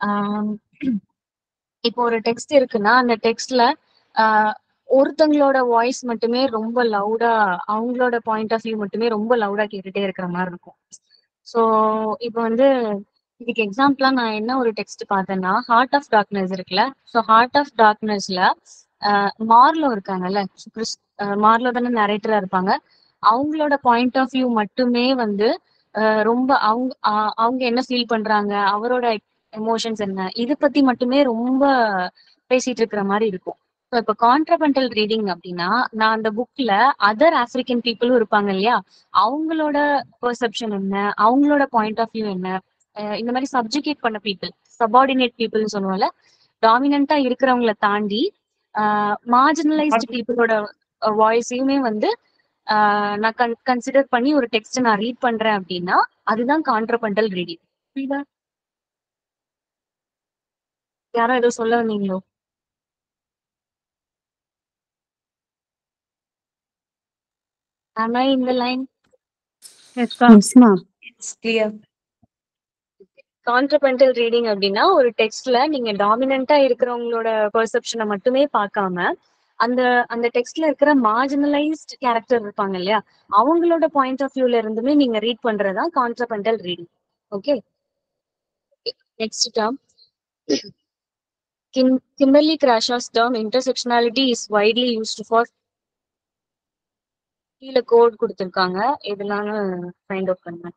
Speaker 1: இப்போ ஒரு டெக்ஸ்ட் இருக்குன்னா அந்த டெக்ஸ்ட்ல ஒருத்தங்களோட வாய்ஸ் மட்டுமே ரொம்ப லவுடா அவங்களோட பாயிண்ட் ஆஃப் வியூ மட்டுமே ரொம்ப லவுடா கேட்டுட்டே இருக்கிற மாதிரி இருக்கும் ஸோ இப்போ வந்து இதுக்கு எக்ஸாம்பிளா நான் என்ன ஒரு டெக்ஸ்ட் பார்த்தேன்னா ஹார்ட் ஆஃப் டார்க்னஸ் இருக்குல்ல ஸோ ஹார்ட் ஆஃப் டார்க்னஸ்ல மார்லோ இருக்காங்கல்ல கிறிஸ் ஆஹ் மார்லோ தானே நரேட்டரா இருப்பாங்க அவங்களோட பாயிண்ட் ஆஃப் வியூ மட்டுமே வந்து ஆஹ் ரொம்ப அவங்க ஆஹ் அவங்க என்ன ஃபீல் பண்றாங்க அவரோட எமோஷன்ஸ் என்ன இது பத்தி மட்டுமே ரொம்ப பேசிட்டு இருக்கிற மாதிரி இருக்கும் ஸோ இப்போ கான்ட்ரபண்டல் ரீடிங் அப்படின்னா நான் அந்த புக்ல அதர் ஆப்பிரிக்கன் பீப்புளும் இருப்பாங்க இல்லையா அவங்களோட பெர்செப்ஷன் என்ன அவங்களோட பாயிண்ட் ஆஃப் வியூ என்ன அஹ் இந்த மாதிரி சப்ஜுகேட் பண்ண பீப்புள் சபார்டினேட் பீப்புள்னு சொல்லுவோம்ல டாமினண்டா இருக்கிறவங்கள தாண்டி மார்ஜினலைஸ்டு பீப்புளோட வாய்ஸையுமே வந்து ஆஹ் நான் கன் கன்சிடர் பண்ணி ஒரு டெக்ஸ்ட் நான் ரீட் பண்றேன் அப்படின்னா அதுதான் கான்ட்ரபண்டல் ரீடிங் புரியுதா யாரோ ஏதோ சொல்ல வந்தீங்களோ Am I in the line?
Speaker 5: Yes, ma'am.
Speaker 2: It's clear
Speaker 1: contrapuntal reading அப்படின்னா ஒரு டெக்ஸ்ட்ல நீங்க டாமினண்டா இருக்கிறவங்களோட பெர்செப்ஷனை மட்டுமே பார்க்காம அந்த அந்த டெக்ஸ்ட்ல இருக்கிற மார்ஜினலைஸ்ட் கேரக்டர் இருப்பாங்க இல்லையா அவங்களோட பாயிண்ட் ஆஃப் வியூல இருந்துமே நீங்க ரீட் பண்றதா contrapuntal reading okay next term Kim Kimberle Crenshaw's term intersectionality is widely used for கீழே கோட் கொடுத்துருக்காங்க இதெல்லாம் ஃபைண்ட் அவுட் பண்ணேன்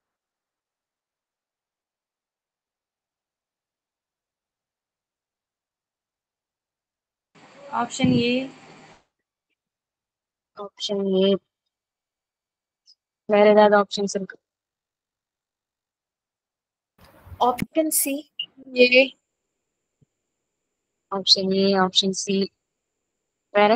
Speaker 3: option A
Speaker 1: ஆப்ஷன் ஏ வேற ஏதாவது ஆப்ஷன்ஸ் இருக்கு
Speaker 3: option C A
Speaker 1: option A option C வேற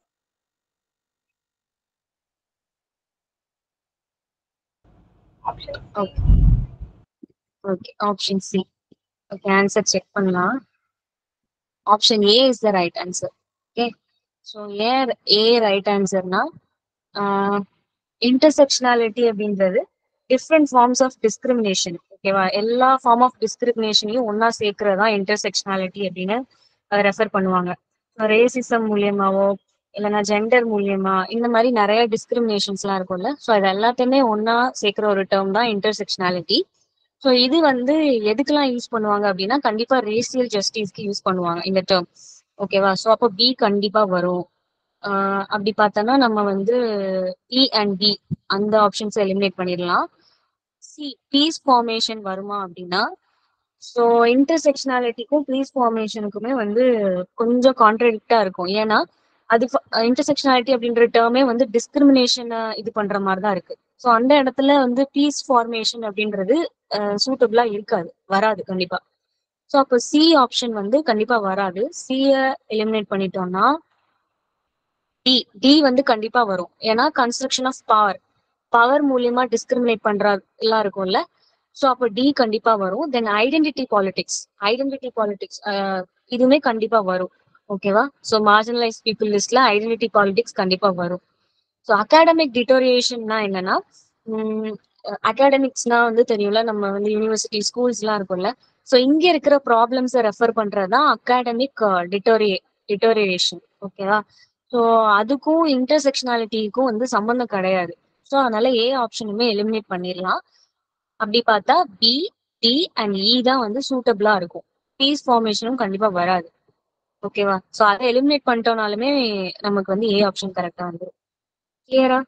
Speaker 4: Option C.
Speaker 1: Okay okay option C okay answer check பண்ணலாம் option A is the right answer okay so ஏன் ஏ ரைட் ஆன்சர்னா இன்டர்செக்ஷனாலிட்டி அப்படின்றது டிஃப்ரெண்ட் ஃபார்ம்ஸ் ஆஃப் டிஸ்கிரிமினேஷன் ஓகேவா எல்லா ஃபார்ம் ஆஃப் டிஸ்கிரிமினேஷனையும் ஒன்னா சேர்க்கறதா இன்டர்செக்ஷனாலிட்டி அப்படின்னு ரெஃபர் பண்ணுவாங்க ரேசிசம் மூலியமாவோ இல்லைன்னா ஜெண்டர் மூலியமா இந்த மாதிரி நிறைய டிஸ்கிரிமினேஷன்ஸ்லாம் இருக்கும்ல ஸோ அது எல்லாத்தையுமே ஒன்னா சேர்க்கிற ஒரு டேர்ம் தான் இன்டர்செக்ஷனாலிட்டி ஸோ இது வந்து எதுக்கெல்லாம் யூஸ் பண்ணுவாங்க அப்படின்னா கண்டிப்பா ரேசியல் ஜஸ்டிஸ்க்கு யூஸ் பண்ணுவாங்க இந்த டேர்ம் ஓகேவா ஸோ அப்போ பி கண்டிப்பா வரும் ஆஹ் அப்படி பார்த்தோம்னா நம்ம வந்து இ அண்ட் டி அந்த ஆப்ஷன்ஸ் எலிமினேட் பண்ணிடலாம் சி பீஸ் ஃபார்மேஷன் வருமா அப்படின்னா ஸோ இன்டர்செக்ஷனாலிட்டிக்கும் பீஸ் ஃபார்மேஷனுக்குமே வந்து கொஞ்சம் கான்ட்ரடிக்டா இருக்கும் ஏன்னா அது இன்டர்செக்ஷனாலிட்டி அப்படின்ற டேர்மே வந்து டிஸ்கிரிமினேஷனை இது பண்ற மாதிரி தான் இருக்கு ஸோ அந்த இடத்துல வந்து பீஸ் ஃபார்மேஷன் அப்படின்றது சூட்டபிளா இருக்காது வராது கண்டிப்பா ஸோ அப்போ சி ஆப்ஷன் வந்து கண்டிப்பா வராது சியை எலிமினேட் பண்ணிட்டோம்னா டி டி வந்து கண்டிப்பா வரும் ஏன்னா கன்ஸ்ட்ரக்ஷன் ஆஃப் பவர் பவர் மூலியமா டிஸ்கிரிமினேட் பண்ற எல்லாம் இருக்கும்ல ஸோ அப்போ டி கண்டிப்பா வரும் then identity politics identity politics இதுவுமே கண்டிப்பா வரும் ஓகேவா ஸோ மார்ஜினலைஸ் பீப்புள் லிஸ்ட்ல ஐடென்டிட்டி பாலிடிக்ஸ் கண்டிப்பா வரும் ஸோ அகாடமிக் டிட்டோரியேஷன்னா என்னன்னா அகாடமிக்ஸ்னா வந்து தெரியும்ல நம்ம வந்து யூனிவர்சிட்டி ஸ்கூல்ஸ்லாம் இருக்கும்ல ஸோ இங்க இருக்கிற ப்ராப்ளம்ஸை ரெஃபர் பண்றது தான் அகாடமிக் டிட்டோரியே டிட்டோரியேஷன் ஓகேவா ஸோ அதுக்கும் இன்டர்செக்ஷனாலிட்டிக்கும் வந்து சம்மந்தம் கிடையாது ஸோ அதனால ஏ ஆப்ஷனுமே எலிமினேட் பண்ணிடலாம் அப்படி பார்த்தா பி டி அண்ட் இ தான் வந்து சூட்டபிளா இருக்கும் பீஸ் ஃபார்மேஷனும் கண்டிப்பா வராது ஓகேவா ஸோ அதை எலிமினேட் பண்ணிட்டோம்னாலுமே நமக்கு வந்து ஏ ஆப்ஷன் கரெக்டா வந்துடும் கிளியரா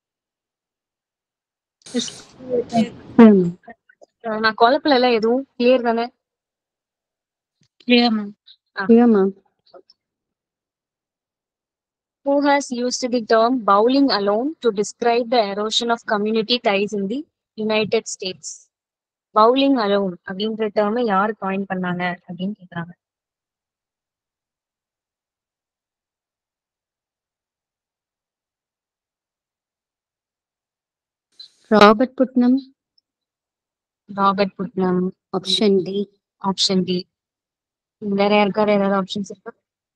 Speaker 5: clear ma'am
Speaker 1: நான் குழப்பல எல்லாம் எதுவும் கிளியர் தானே
Speaker 2: clear ma'am
Speaker 5: clear ma'am
Speaker 1: who has used the term bowling alone to describe the erosion of community ties in the United States? bowling alone அப்படின்ற டேர்மை யார் காயின் பண்ணாங்க அப்படின்னு கேக்குறாங்க
Speaker 5: Robert Putnam
Speaker 1: Robert Putnam
Speaker 5: option D
Speaker 1: option D வேற யாருக்காரு ஏதாவது ஆப்ஷன்ஸ் இருக்கா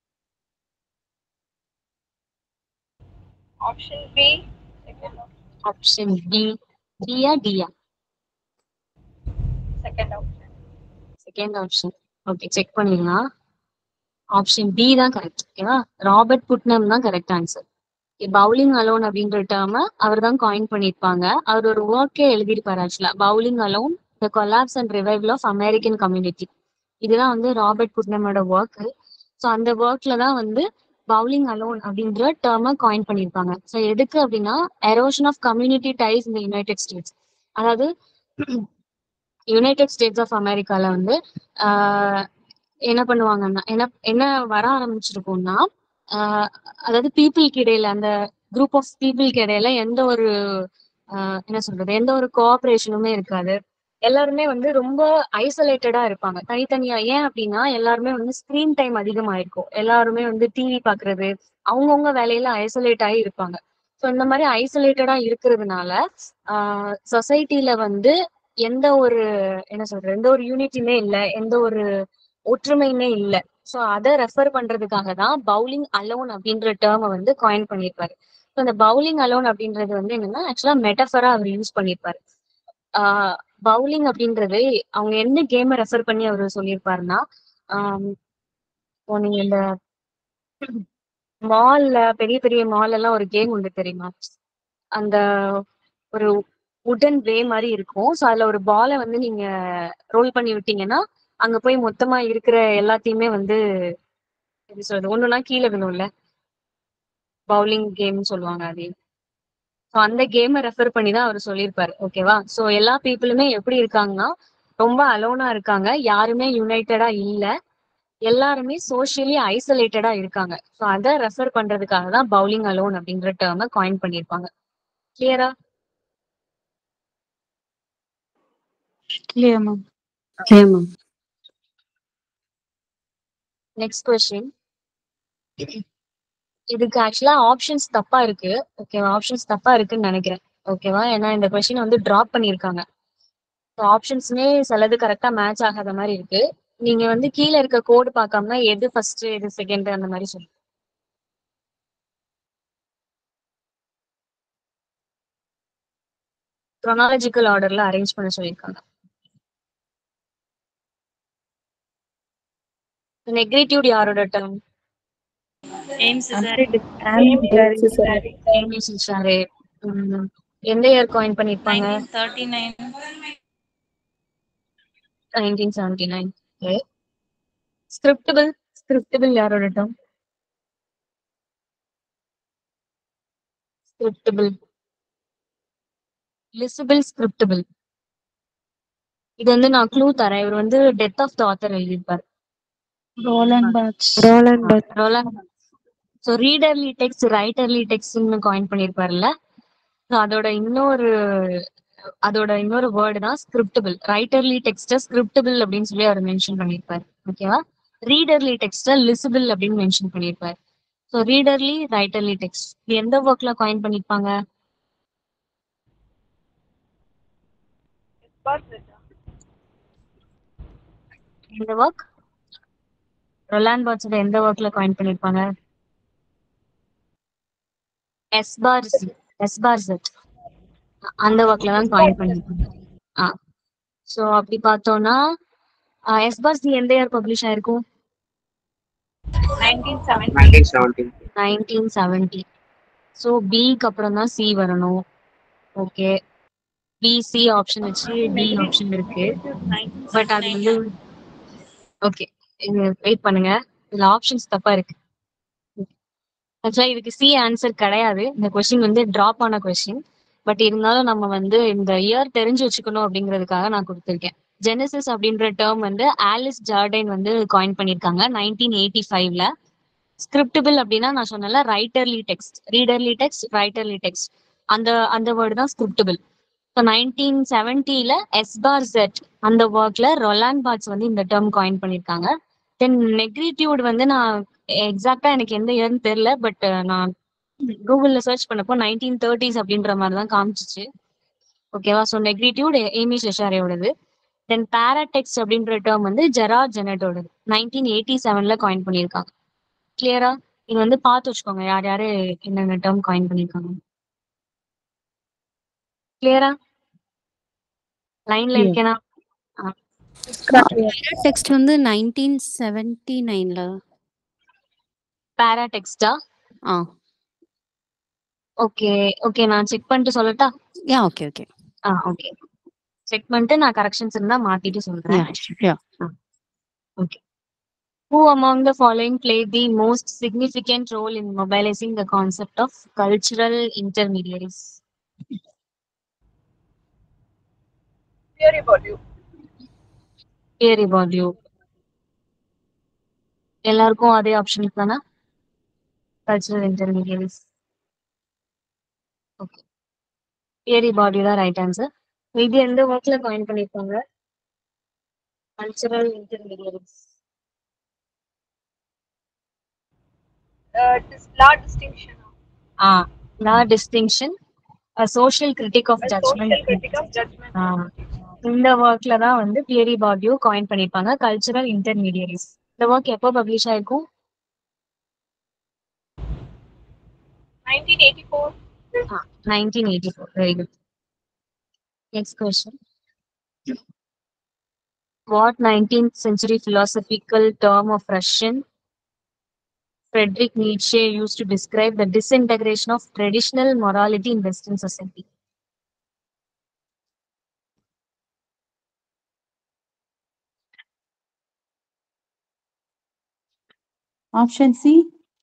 Speaker 4: Option B. Second option.
Speaker 1: Option D டியா டியா
Speaker 4: Second option.
Speaker 1: Second option okay check பண்ணிடலாம் ஆப்ஷன் பி தான் கரெக்ட் ஓகேவா ராபர்ட் புட்னம் தான் கரெக்ட் ஆன்சர் பவுலிங் அலோன் அப்படின்ற டேர்ம அவர் தான் காயின் பண்ணியிருப்பாங்க அவர் ஒரு ஒர்க்கே எழுதியிருப்பாரு actually bowling alone the collapse and revival of American community இதுதான் வந்து ராபர்ட் புட்னமோட ஒர்க் ஸோ அந்த ஒர்க்ல தான் வந்து பவுலிங் அலோன் அப்படின்ற டேர்ம காயின் பண்ணியிருப்பாங்க ஸோ எதுக்கு அப்படின்னா எரோஷன் ஆஃப் கம்யூனிட்டி டைஸ் இந்த யுனைடெட் ஸ்டேட்ஸ் அதாவது யுனைடெட் ஸ்டேட்ஸ் ஆஃப் அமெரிக்கால வந்து ஆஹ் என்ன பண்ணுவாங்கன்னா என்ன என்ன வர ஆரம்பிச்சிருக்கும்னா ஆஹ் அதாவது பீப்புளுக்கு இடையில அந்த குரூப் ஆஃப் பீப்புளுக்கு இடையில எந்த ஒரு ஆஹ் என்ன சொல்றது எந்த ஒரு கோஆபரேஷனுமே இருக்காது எல்லாருமே வந்து ரொம்ப ஐசோலேட்டடா இருப்பாங்க தனித்தனியா ஏன் அப்படின்னா எல்லாருமே வந்து ஸ்கிரீன் டைம் அதிகமாயிருக்கும் எல்லாருமே வந்து டிவி பாக்குறது அவங்கவுங்க வேலையில ஐசோலேட் ஆகி இருப்பாங்க ஸோ இந்த மாதிரி ஐசோலேட்டடா இருக்கிறதுனால சொசைட்டில வந்து எந்த ஒரு என்ன சொல்றது எந்த ஒரு யூனிட்டியுமே இல்ல எந்த ஒரு ஒற்றுமையுமே இல்ல சோ அதை ரெஃபர் பண்றதுக்காக தான் பவுலிங் அலோன் அப்படின்ற டேர்மை வந்து காயின் பண்ணியிருப்பாரு ஸோ அந்த பவுலிங் அலோன் அப்படின்றது வந்து என்னன்னா ஆக்சுவலா மெட்டஃபரா அவர் யூஸ் பண்ணியிருப்பாரு ஆஹ் பவுலிங் அப்படின்றது அவங்க எந்த கேமை ரெஃபர் பண்ணி அவர் சொல்லியிருப்பாருன்னா ஆஹ் இப்போ நீங்க இந்த மால்ல பெரிய பெரிய மால் எல்லாம் ஒரு கேம் உண்டு தெரியுமா அந்த ஒரு உடன் வே மாதிரி இருக்கும் ஸோ அதுல ஒரு பாலை வந்து நீங்க ரோல் பண்ணி விட்டீங்கன்னா அங்க போய் மொத்தமா இருக்கிற எல்லாத்தையுமே வந்து எப்படி சொல்றது ஒண்ணுனா கீழே விழும்ல பவுலிங் கேம்னு சொல்லுவாங்க அது ஸோ அந்த கேமை ரெஃபர் பண்ணி தான் அவர் சொல்லியிருப்பாரு ஓகேவா ஸோ எல்லா பீப்புளுமே எப்படி இருக்காங்கன்னா ரொம்ப அலோனா இருக்காங்க யாருமே யுனைடடா இல்ல எல்லாருமே சோஷியலி ஐசோலேட்டடா இருக்காங்க ஸோ அதை ரெஃபர் பண்றதுக்காக தான் பவுலிங் அலோன் அப்படின்ற டேர்மை காயின் பண்ணியிருப்பாங்க கிளியரா
Speaker 2: clear ma'am
Speaker 5: clear ma'am
Speaker 1: next question இதுக்கு ஆக்சுவலா ஆப்ஷன்ஸ் தப்பா இருக்கு ஓகேவா ஆப்ஷன்ஸ் தப்பா இருக்குன்னு நினைக்கிறேன் ஓகேவா ஏன்னா இந்த கொஸ்டின் வந்து டிராப் பண்ணியிருக்காங்க ஆப்ஷன்ஸ்மே சிலது கரெக்டா மேட்ச் ஆகாத மாதிரி இருக்கு நீங்க வந்து கீழே இருக்க கோடு பார்க்காம எது ஃபர்ஸ்ட் எது செகண்ட் அந்த மாதிரி சொல்லு chronological ஆர்டர்ல அரேஞ்ச் பண்ண சொல்லியிருக்காங்க நெக்ரிட்டியூட் யாரோட டேர்ம்
Speaker 3: எய்ம்ஸ் சார்
Speaker 1: சாரு எந்த இயர் காயின் பண்ணிருப்பாங்க
Speaker 3: nineteen thirty nine
Speaker 1: nineteen seventy nine scriptible scriptible யாரோட டேர்ம் ஸ்கிரிப்டபிள் லிசபிள் ஸ்கிரிப்டபிள் இது வந்து நான் க்ளூ தரேன் இவர் வந்து டெத் ஆஃப் த ஆத்தர் எழுதியிருப்பார்
Speaker 2: Roland Barthes
Speaker 6: Roland Barthes
Speaker 1: Roland so readerly text writerly டெக்ஸ்ட்னு காயின் பண்ணியிருப்பார்ல ஸோ அதோட இன்னொரு அதோட இன்னொரு வேர்டு தான் ஸ்கிரிப்டபிள் ரைட்டர்லி டெக்ஸ்ட ஸ்கிரிப்டபிள் அப்படின்னு சொல்லி அவர் மென்ஷன் பண்ணியிருப்பார் ஓகேவா ரீடர்லி டெக்ஸ்ட லிசபிள் அப்படின்னு மென்ஷன் பண்ணியிருப்பார் ஸோ ரீடர்லி ரைட்டர்லி டெக்ஸ்ட் இது எந்த ஒர்க்ல காயின் பண்ணியிருப்பாங்க இந்த ஒர்க் ரொலாண்ட் பாட்ஸோட எந்த ஒர்க்ல காயின் பண்ணியிருப்பாங்க S bar S bar zed அந்த ஒர்க்ல தான் காயின் பண்ணியிருப்பாங்க ஆ ஸோ அப்படி பார்த்தோம்னா எஸ் பார் சி எந்த இயர் பப்ளிஷ் ஆயிருக்கும்
Speaker 4: nineteen seventy
Speaker 6: nineteen seventeen
Speaker 1: nineteen seventy so பிக்கு அப்புறம் தான் சி வரணும் ஓகே பி சி ஆப்ஷன் வச்சு டி ஆப்ஷன் இருக்கு பட் அது வந்து ஓகே வெயிட் பண்ணுங்க இதுல ஆப்ஷன்ஸ் தப்பா இருக்கு ஆக்சுவலா இதுக்கு சி ஆன்சர் கிடையாது இந்த கொஸ்டின் வந்து டிராப் ஆன கொஸ்டின் பட் இருந்தாலும் நம்ம வந்து இந்த இயர் தெரிஞ்சு வச்சுக்கணும் அப்படிங்கிறதுக்காக நான் கொடுத்துருக்கேன் ஜெனசிஸ் அப்படின்ற டேர்ம் வந்து ஆலிஸ் ஜார்டைன் வந்து காயின் பண்ணியிருக்காங்க நைன்டீன் எயிட்டி ஃபைவ்ல ஸ்கிரிப்டபிள் அப்படின்னா நான் சொன்னல writerly text readerly text writerly text அந்த அந்த வேர்டு தான் ஸ்கிரிப்டபிள் ஸோ நைன்டீன் செவன்டில எஸ் பார் செட் அந்த ஒர்க்ல ரொலான் பாட்ஸ் வந்து இந்த டேர்ம் காயின் பண்ணியிருக்காங்க தென் நெக்ரிட்டியூட் வந்து நான் எக்ஸாக்டா எனக்கு எந்த இயர்னு தெரியல பட் நான் கூகுள்ல சர்ச் பண்ணப்போ நைன்டீன் தேர்ட்டிஸ் அப்படின்ற மாதிரி தான் காமிச்சிச்சு ஓகேவா ஸோ நெக்ரிட்டியூட் ஏமி ஷெஷாரியோடது தென் பேராடெக்ஸ் அப்படின்ற டேர்ம் வந்து ஜெரா ஜெனட்டோடது நைன்டீன் எயிட்டி செவன்ல காயின் பண்ணியிருக்காங்க கிளியரா நீங்க வந்து பார்த்து வச்சுக்கோங்க யார் யாரு என்னென்ன டேர்ம் காயின் பண்ணியிருக்காங்க கிளியரா லைன்ல
Speaker 2: Clear.
Speaker 1: இருக்கேனா
Speaker 5: டெக்ஸ்ட் வந்து நைன்டீன் செவன்டி நைன்ல
Speaker 1: பேராடெக்ஸ்டா
Speaker 5: ஆ
Speaker 1: ஓகே ஓகே நான் செக் பண்ணிட்டு சொல்லட்டா
Speaker 5: யா ஓகே ஓகே
Speaker 1: ஆ ஓகே செக் பண்ணிட்டு நான் கரெக்ஷன்ஸ் இருந்தா மாத்திட்டு சொல்றேன்
Speaker 5: யா யா
Speaker 1: Who among the following played the most significant role in mobilizing the concept of cultural intermediaries?
Speaker 4: Theory about you.
Speaker 1: Pierre Bourdieu. எல்லாருக்கும் அதே ஆப்ஷன் தானா cultural intermediaries okay Pierre Bourdieu தான் ரைட் ஆன்சர் இது எந்த ஒர்க்ல காயின் பண்ணிருப்பாங்க cultural intermediaries
Speaker 4: Uh, dis- law distinction.
Speaker 1: ஆ la distinction social critique of
Speaker 4: A social
Speaker 1: judgement
Speaker 4: critic of judgment.
Speaker 1: ஆ. இந்த ஒர்க்ல தான் வந்து பியரி பாடியோ காயின் பண்ணிருப்பாங்க கல்ச்சுரல் இன்டர்மீடியரிஸ் இந்த ஒர்க் எப்போ பப்ளிஷ் ஆயிருக்கும்
Speaker 4: 1984.
Speaker 1: Nineteen eighty four very good next question what nineteenth century philosophical term of Russian Friedrich Nietzsche used to describe the disintegration of traditional morality in Western society.
Speaker 2: Option C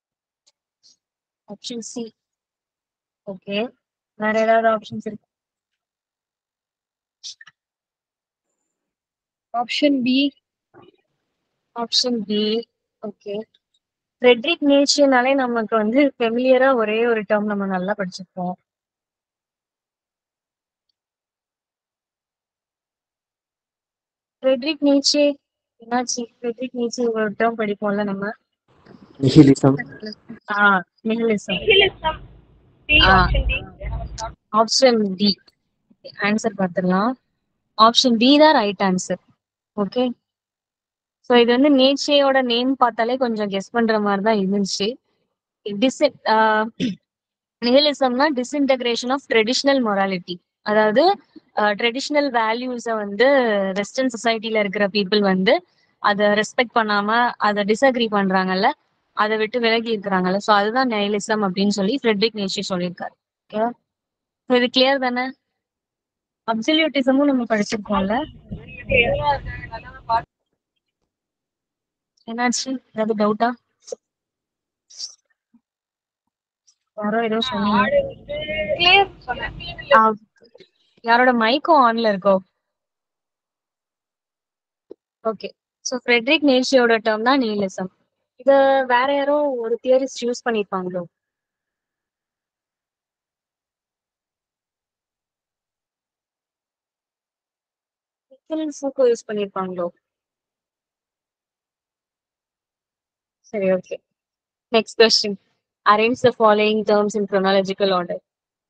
Speaker 1: option C okay வேற ஏதாவது ஆப்ஷன்ஸ் இருக்கு
Speaker 4: Option B.
Speaker 1: Option B okay Friedrich நீச்சேனாலே நமக்கு வந்து ஃபெமிலியரா ஒரே ஒரு டேர்ம் நம்ம நல்லா படிச்சிருப்போம் ஃப்ரெட்ரிக் நீச்சே என்னாச்சு ஃப்ரெட்ரிக் நீச்சே ஒரு டேர்ம் படிப்போம்ல நம்ம
Speaker 6: நிஹிலிசம்
Speaker 1: ஆ nihilism
Speaker 4: Nihilism. D.
Speaker 1: Ah.
Speaker 4: Option D.
Speaker 1: Option D answer பார்த்துடலாம் ஆப்ஷன் டி தான் ரைட் ஆன்சர் ஓகே ஸோ இது வந்து நேச்சேயோட நேம் பார்த்தாலே கொஞ்சம் கெஸ் பண்ற மாதிரி தான் இருந்துச்சு டிஸ் நிஹிலிசம்னா டிஸ்இன்டகிரேஷன் ஆஃப் ட்ரெடிஷ்னல் மொராலிட்டி அதாவது ட்ரெடிஷ்னல் வேல்யூஸை வந்து வெஸ்டர்ன் சொசைட்டில இருக்கிற பீப்புள் வந்து அதை ரெஸ்பெக்ட் பண்ணாம அதை டிஸ்அக்ரி பண்றாங்கல்ல அதை விட்டு விலகி இருக்கிறாங்கல்ல ஸோ அதுதான் நைலிசம் அப்படின்னு சொல்லி ஃப்ரெட்ரிக் நேச்சே சொல்லியிருக்காரு ஓகேவா ஸோ இது கிளியர் தானே அப்சல்யூட்டிசமும் நம்ம படிச்சிருக்கோம்ல என்னாச்சு ஏதாவது டவுட்டா யாரோ ஏதோ சொன்னீங்க
Speaker 4: கிளியர் சொன்னேன்
Speaker 1: ஆ, யாரோட மைக்கும் ஆன்ல இருக்கோ ஓகே ஸோ ஃப்ரெட்ரிக் நேஷியோட டேர்ம் தான் நீலிசம் இத வேற யாரோ ஒரு தியரிஸ்ட் யூஸ் பண்ணிருப்பாங்களோ மிக்கல் ஃபூக்கோ யூஸ் பண்ணிருப்பாங்களோ சரி okay next question arrange the following terms in chronological order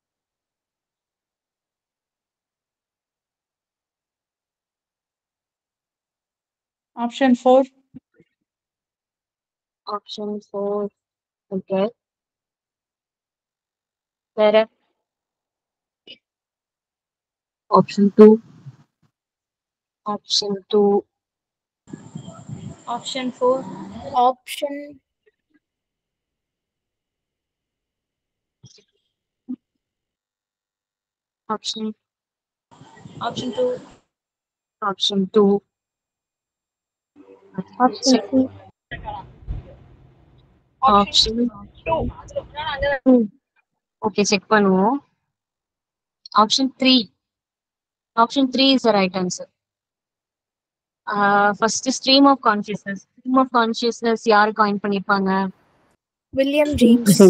Speaker 2: option four
Speaker 1: option four okay வேற option two option two
Speaker 3: option four
Speaker 4: option
Speaker 1: option
Speaker 3: option two
Speaker 1: option two
Speaker 6: Option C.
Speaker 1: Option okay check பண்ணுவோம் option three option three is the right answer first stream of consciousness stream of consciousness யார் காயின் பண்ணிருப்பாங்க
Speaker 4: வில்லியம் ஜேம்ஸ்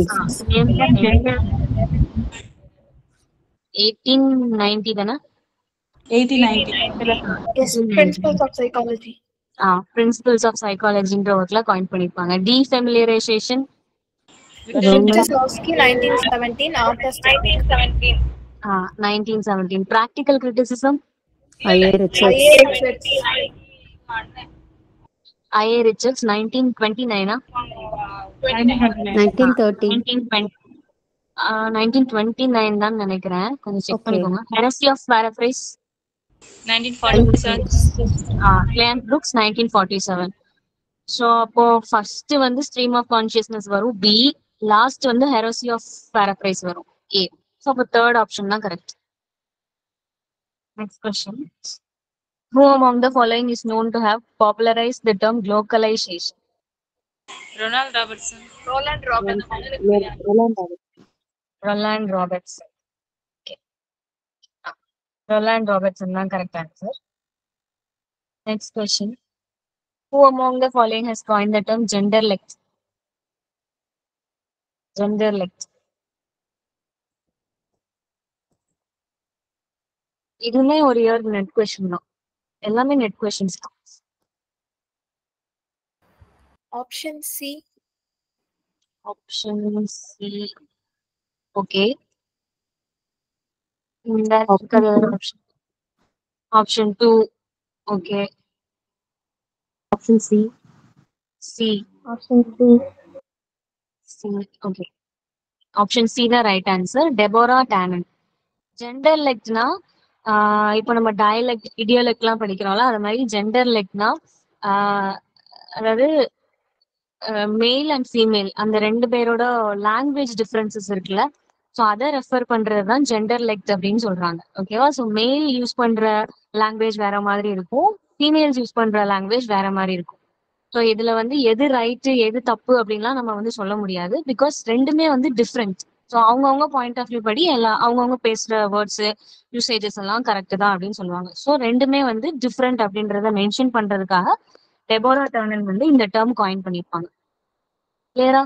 Speaker 1: எயிட்டீன் நைன்டி தானே
Speaker 2: eighty ninety
Speaker 4: S principles of psychology
Speaker 1: principles of சைக்காலஜின்ற ஒர்க்ல காயின் பண்ணிருப்பாங்க defamiliarization
Speaker 4: Minkowski 1917 Arthur Stevens 1917
Speaker 1: nineteen seventeen practical criticism
Speaker 5: I A Richards
Speaker 1: I A Richards nineteen twenty நைனா
Speaker 5: nineteen thirty
Speaker 1: nineteen nineteen twenty nine தான் நினைக்கிறேன் கொஞ்சம் செக்
Speaker 5: Okay.
Speaker 1: பண்ணிக்கோங்க heresy of paraphrase
Speaker 3: nineteen forty seven
Speaker 1: Cleanth Brooks nineteen forty seven so அப்போ ஃபர்ஸ்ட் வந்து ஸ்ட்ரீம் ஆஃப் கான்சியஸ்னஸ் வரும் பி லாஸ்ட் வந்து ஹெரோசி ஆஃப் பேரஃப்ரைஸ் வரும் ஏ ஸோ அப்போ தேர்ட் ஆப்ஷன் தான் correct next question Who among the following is known to have popularized the term globalization?
Speaker 3: Ronald Robertson
Speaker 4: Roland Robinson
Speaker 1: Roland Robertson. Okay. Ah, Roland Robertson தான் correct answer. Next question. Who among the following has coined the term genderlect? Genderlect. இதுவுமே ஒரு இயர் நெட் கொஸ்டின் தான் எல்லாமே நெட் கொஸ்டின்ஸ் தான்
Speaker 4: option C
Speaker 1: option C okay இந்த option option two okay
Speaker 6: Option C.
Speaker 1: C
Speaker 6: Option C.
Speaker 1: C okay option C தான் right answer Deborah Tannen gender லெக்ட்னா இப்போ நம்ம டயலெக்ட் இடியோலெக்ட்லாம் படிக்கிறோம்ல அது மாதிரி ஜெண்டர் லெக்ட்னா அதாவது மேல் அண்ட் ஃபீமேல் அந்த ரெண்டு பேரோட லாங்குவேஜ் டிஃப்ரென்சஸ் இருக்குல்ல ஸோ அதை ரெஃபர் பண்றது தான் ஜெண்டர் லெக்ட் அப்படின்னு சொல்றாங்க ஓகேவா ஸோ மேல் யூஸ் பண்ற லாங்குவேஜ் வேற மாதிரி இருக்கும் ஃபீமேல்ஸ் யூஸ் பண்ற லாங்குவேஜ் வேற மாதிரி இருக்கும் ஸோ இதுல வந்து எது ரைட்டு எது தப்பு அப்படின்லாம் நம்ம வந்து சொல்ல முடியாது பிகாஸ் ரெண்டுமே வந்து டிஃப்ரெண்ட் ஸோ அவங்கவுங்க பாயிண்ட் ஆஃப் வியூ படி எல்லா அவங்கவுங்க பேசுற வேர்ட்ஸ் யூசேஜஸ் எல்லாம் கரெக்ட் தான் அப்படின்னு சொல்லுவாங்க ஸோ ரெண்டுமே வந்து டிஃப்ரெண்ட் அப்படின்றத மென்ஷன் பண்றதுக்காக டெபோரா டர்னன் வந்து இந்த டேர்ம் காயின் பண்ணியிருப்பாங்க கிளியரா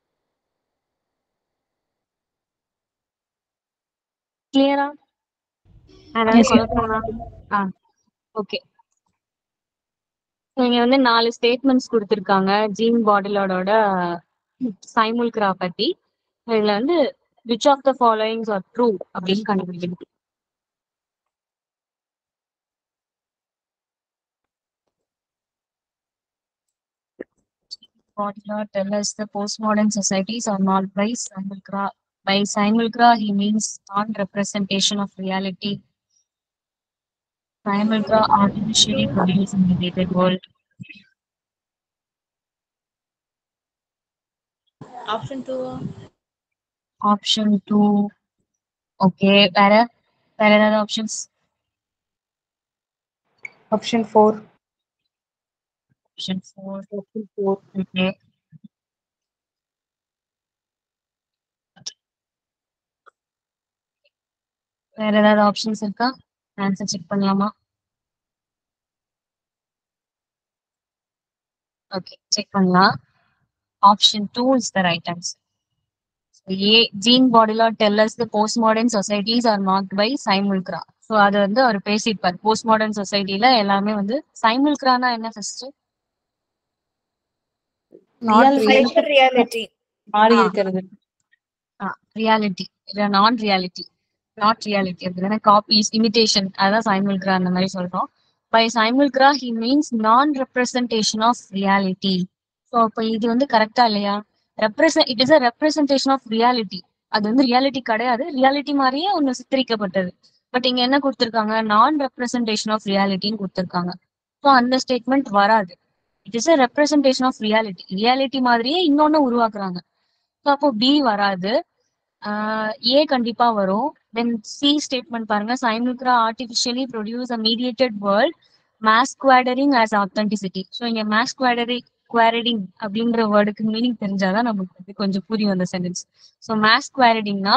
Speaker 1: கிளியரா அதாவது குழப்பமா ஆ ஓகே இங்க வந்து நாலு ஸ்டேட்மெண்ட்ஸ் கொடுத்துருக்காங்க ஜீன் பாட்டிலோட சைமுல்கிரா பத்தி இதுல வந்து which of the followings are true அப்படின்னு கண்டுபிடிக்கணும் Butler tell us the postmodern societies are not by Simulcra. By Simulcra, he means non-representation of reality. Simulcra artificially produced in the dated world.
Speaker 3: Option two
Speaker 1: Option two. Okay, வேற வேற ஏதாவது options
Speaker 2: option four
Speaker 1: option four option four okay வேற ஏதாவது ஆப்ஷன்ஸ் இருக்கா ஆன்சர் செக் பண்ணலாமா ஓகே செக் பண்ணலாம் option two is the right answer A Jean Baudrillard tellers the post modern societies are marked by simulacra so அது வந்து அவர் பேசியிருப்பார் போஸ்ட் மாடர்ன் சொசைட்டில எல்லாமே வந்து சைமுல்க்ரானா என்ன ஃபர்ஸ்ட்
Speaker 2: Real
Speaker 4: Hyper reality.
Speaker 2: மாறி
Speaker 1: ஆ.
Speaker 2: இருக்கிறது
Speaker 1: reality non reality not reality அப்படிதானே காப்பீஸ் இமிடேஷன் அதான் சைமுல்க்ரா அந்த மாதிரி சொல்றோம் by simulacra he means non representation of reality so அப்போ இது வந்து கரெக்டா இல்லையா represent it is a representation of reality அது வந்து ரியாலிட்டி கிடையாது ரியாலிட்டி மாதிரியே ஒன்று சித்தரிக்கப்பட்டது பட் இங்க என்ன கொடுத்துருக்காங்க நான் ரெப்ரசன்டேஷன் ஆஃப் ரியாலிட்டின்னு கொடுத்துருக்காங்க ஸோ அந்த ஸ்டேட்மெண்ட் வராது it is a representation of reality reality மாதிரியே இன்னொன்னு உருவாக்குறாங்க ஸோ அப்போ பி வராது ஏ கண்டிப்பா வரும் தென் சி ஸ்டேட்மெண்ட் பாருங்க simulacra artificially produce a mediated world masquerading as authenticity so இங்க மாஸ் குவாடரி குவாரடிங் அப்படின்ற வேர்டுக்கு மீனிங் தெரிஞ்சாதான் நமக்கு வந்து கொஞ்சம் புரியும் அந்த சென்டென்ஸ் ஸோ மாஸ் குவாரடிங்னா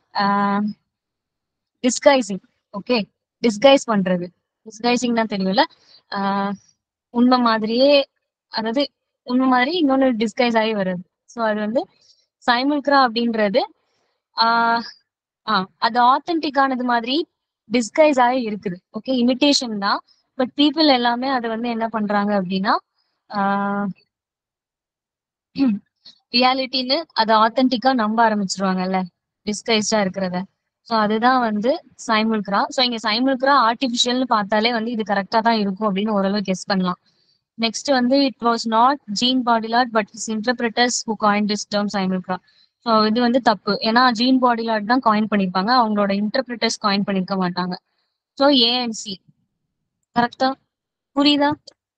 Speaker 1: டிஸ்கைசிங் ஓகே டிஸ்கைஸ் பண்றது டிஸ்கைசிங் தான் தெரியும்ல ஆஹ் உண்மை மாதிரியே அதாவது உண்மை மாதிரி இன்னொன்னு டிஸ்கைஸ் ஆகி வருது ஸோ அது வந்து சைமுல்க்ரா அப்படின்றது ஆஹ் ஆ அது ஆத்தென்டிக்கானது மாதிரி டிஸ்கைஸ் ஆகி இருக்குது ஓகே இமிட்டேஷன் தான் பட் பீப்புள் எல்லாமே அதை வந்து என்ன பண்றாங்க அப்படின்னா ரியாலிட்டின்னு அதை ஆத்தென்டிக்கா நம்ப ஆரம்பிச்சிருவாங்கல்ல டிஸ்கைஸ்டா இருக்கிறத ஸோ அதுதான் வந்து சைமுல்க்ரா ஸோ இங்க சைமுல்க்ரா ஆர்டிஃபிஷியல்னு பார்த்தாலே வந்து இது கரெக்டா தான் இருக்கும் அப்படின்னு ஓரளவு கெஸ் பண்ணலாம் நெக்ஸ்ட் வந்து it was not Jean Baudrillard but is interpreters who coin this term simulacra so இது வந்து தப்பு ஏன்னா ஜீன் பாடிலாட் தான் காயின் பண்ணியிருப்பாங்க அவங்களோட இன்டர்பிரிட்டர்ஸ் காயின் பண்ணிருக்க மாட்டாங்க ஸோ ஏ அண்ட் சி கரெக்டா புரியுதா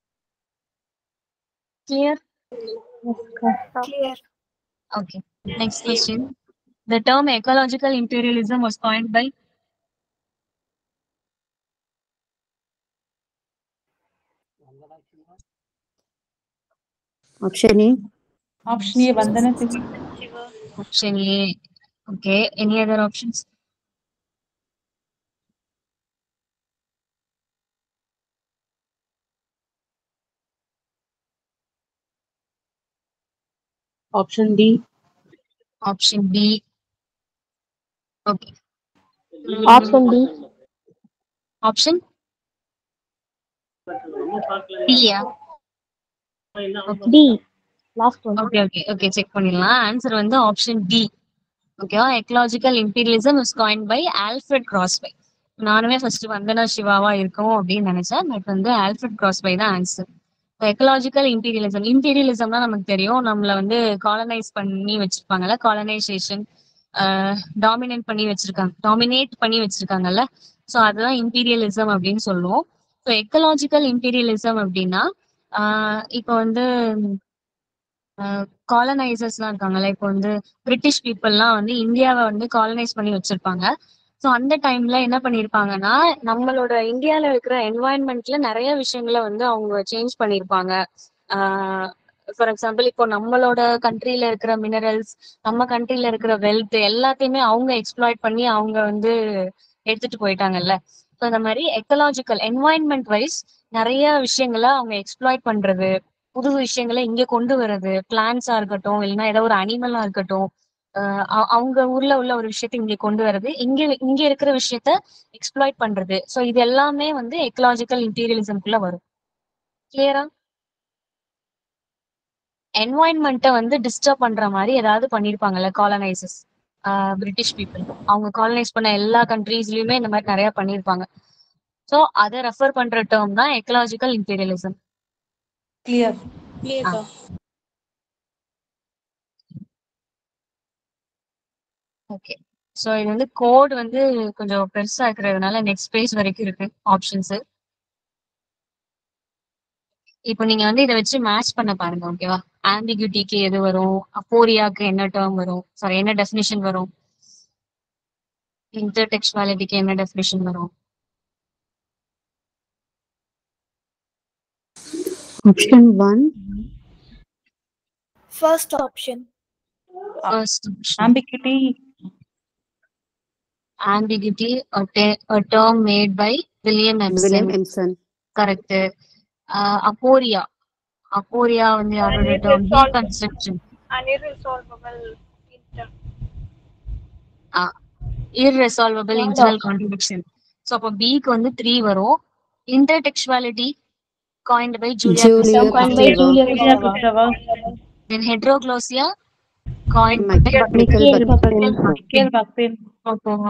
Speaker 1: clear
Speaker 4: Clear.
Speaker 1: Okay next question the term ecological imperialism was coined by
Speaker 5: Option A.
Speaker 2: Option A Vandana
Speaker 3: Shiva.
Speaker 1: Option A okay any other options
Speaker 6: Option D.
Speaker 1: Option B okay
Speaker 6: Option D.
Speaker 1: Option பியா
Speaker 6: D. Last one.
Speaker 1: Okay okay okay check பண்ணிடலாம் ஆன்சர் வந்து ஆப்ஷன் டி ஓகேவா ecological imperialism is coin by Alfred Crosby நானுமே ஃபர்ஸ்ட் வந்தனா சிவாவா இருக்கும் அப்படின்னு நினைச்சேன் பட் வந்து ஆல்ஃபிரட் கிராஸ்பை தான் ஆன்சர் எக்கலாஜிக்கல் இம்பீரியலிசம் இம்பீரியலிசம்னா நமக்கு தெரியும் நம்மள வந்து காலனைஸ் பண்ணி வச்சிருப்பாங்கல்ல காலனைசேஷன் டாமினேட் பண்ணி வச்சிருக்காங்க டாமினேட் பண்ணி வச்சிருக்காங்கல்ல ஸோ அதுதான் இம்பீரியலிசம் அப்படின்னு சொல்லுவோம் ஸோ எக்கலாஜிக்கல் இம்பீரியலிசம் அப்படின்னா ஆஹ் இப்போ வந்து காலனைசர்ஸ்லாம் இருக்காங்கல்ல இப்போ வந்து பிரிட்டிஷ் பீப்புள்லாம் வந்து இந்தியாவை வந்து காலனைஸ் பண்ணி வச்சிருப்பாங்க ஸோ அந்த டைம்ல என்ன பண்ணியிருப்பாங்கன்னா நம்மளோட இந்தியாவில் இருக்கிற என்வாயன்மெண்ட்ல நிறைய விஷயங்களை வந்து அவங்க சேஞ்ச் பண்ணியிருப்பாங்க ஃபார் எக்ஸாம்பிள் இப்போ நம்மளோட கண்ட்ரில இருக்கிற மினரல்ஸ் நம்ம கண்ட்ரில இருக்கிற வெல்த் எல்லாத்தையுமே அவங்க எக்ஸ்ப்ளாய்ட் பண்ணி அவங்க வந்து எடுத்துட்டு போயிட்டாங்கல்ல ஸோ இந்த மாதிரி எக்கலாஜிக்கல் என்வாயன்மெண்ட் வைஸ் நிறைய விஷயங்களை அவங்க எக்ஸ்ப்ளாய்ட் பண்றது புது விஷயங்களை இங்க கொண்டு வர்றது பிளான்ஸா இருக்கட்டும் இல்லைன்னா ஏதோ ஒரு அனிமலா இருக்கட்டும் ஆஹ் அ- அவங்க ஊர்ல உள்ள ஒரு விஷயத்த இங்க கொண்டு வர்றது இங்க இங்க இருக்கிற விஷயத்த எக்ஸ்ப்ளாய்ட் பண்றது ஸோ இது எல்லாமே வந்து எக்கலாஜிக்கல் இம்பீரியலிசம்குள்ள வரும் கிளியரா என்வாயன்மெண்ட்டை வந்து டிஸ்டர்ப் பண்ற மாதிரி ஏதாவது பண்ணிருப்பாங்கல்ல காலனைசஸ் பிரிட்டிஷ் பீப்புள் அவங்க காலனைஸ் பண்ண எல்லா கண்ட்ரீஸ்லயுமே இந்த மாதிரி நிறைய பண்ணிருப்பாங்க ஸோ அதை ரெஃபர் பண்ற டேர்ம் தான் ecological imperialism
Speaker 2: clear
Speaker 3: Clear
Speaker 1: Ah.
Speaker 3: ka.
Speaker 1: Okay so இது வந்து கோட் வந்து கொஞ்சம் பெருசா இருக்கிறதுனால நெக்ஸ்ட் பேஜ் வரைக்கும் இருக்கு ஆப்ஷன்ஸ் இப்போ நீங்க வந்து இதை வச்சு மேட்ச் பண்ண பாருங்க ஓகேவா ஆம்பிகியூட்டிக்கு எது வரும் அப்போரியாக்கு என்ன டேர்ம் வரும் சாரி என்ன டெஃபினிஷன் வரும் இன்டர்டெக்சுவாலிட்டிக்கு என்ன டெஃபினிஷன் வரும்
Speaker 5: Option 1.
Speaker 4: First option.
Speaker 1: First
Speaker 2: ambiguity
Speaker 1: ambiguity a, te- a term made by William Emerson
Speaker 5: William Emerson.
Speaker 1: Correct aporia aporia வந்து யாரோட
Speaker 4: And
Speaker 1: term
Speaker 4: irresolvable.
Speaker 1: Construction
Speaker 4: An irresolvable inter.
Speaker 1: irresolvable
Speaker 6: Third
Speaker 1: internal
Speaker 6: option.
Speaker 1: contradiction so அப்போ பிக்கு வந்து த்ரீ வரும் intertextuality coined by Julia
Speaker 5: Julia
Speaker 6: Some coined by
Speaker 5: Kristeva.
Speaker 6: Julia
Speaker 2: Julia
Speaker 6: Kristeva.
Speaker 2: Kristeva.
Speaker 1: then heteroglosia coined by
Speaker 5: Mechanical
Speaker 6: Michael
Speaker 5: Buckton.
Speaker 2: Michael Buckton.
Speaker 1: ஓகேவா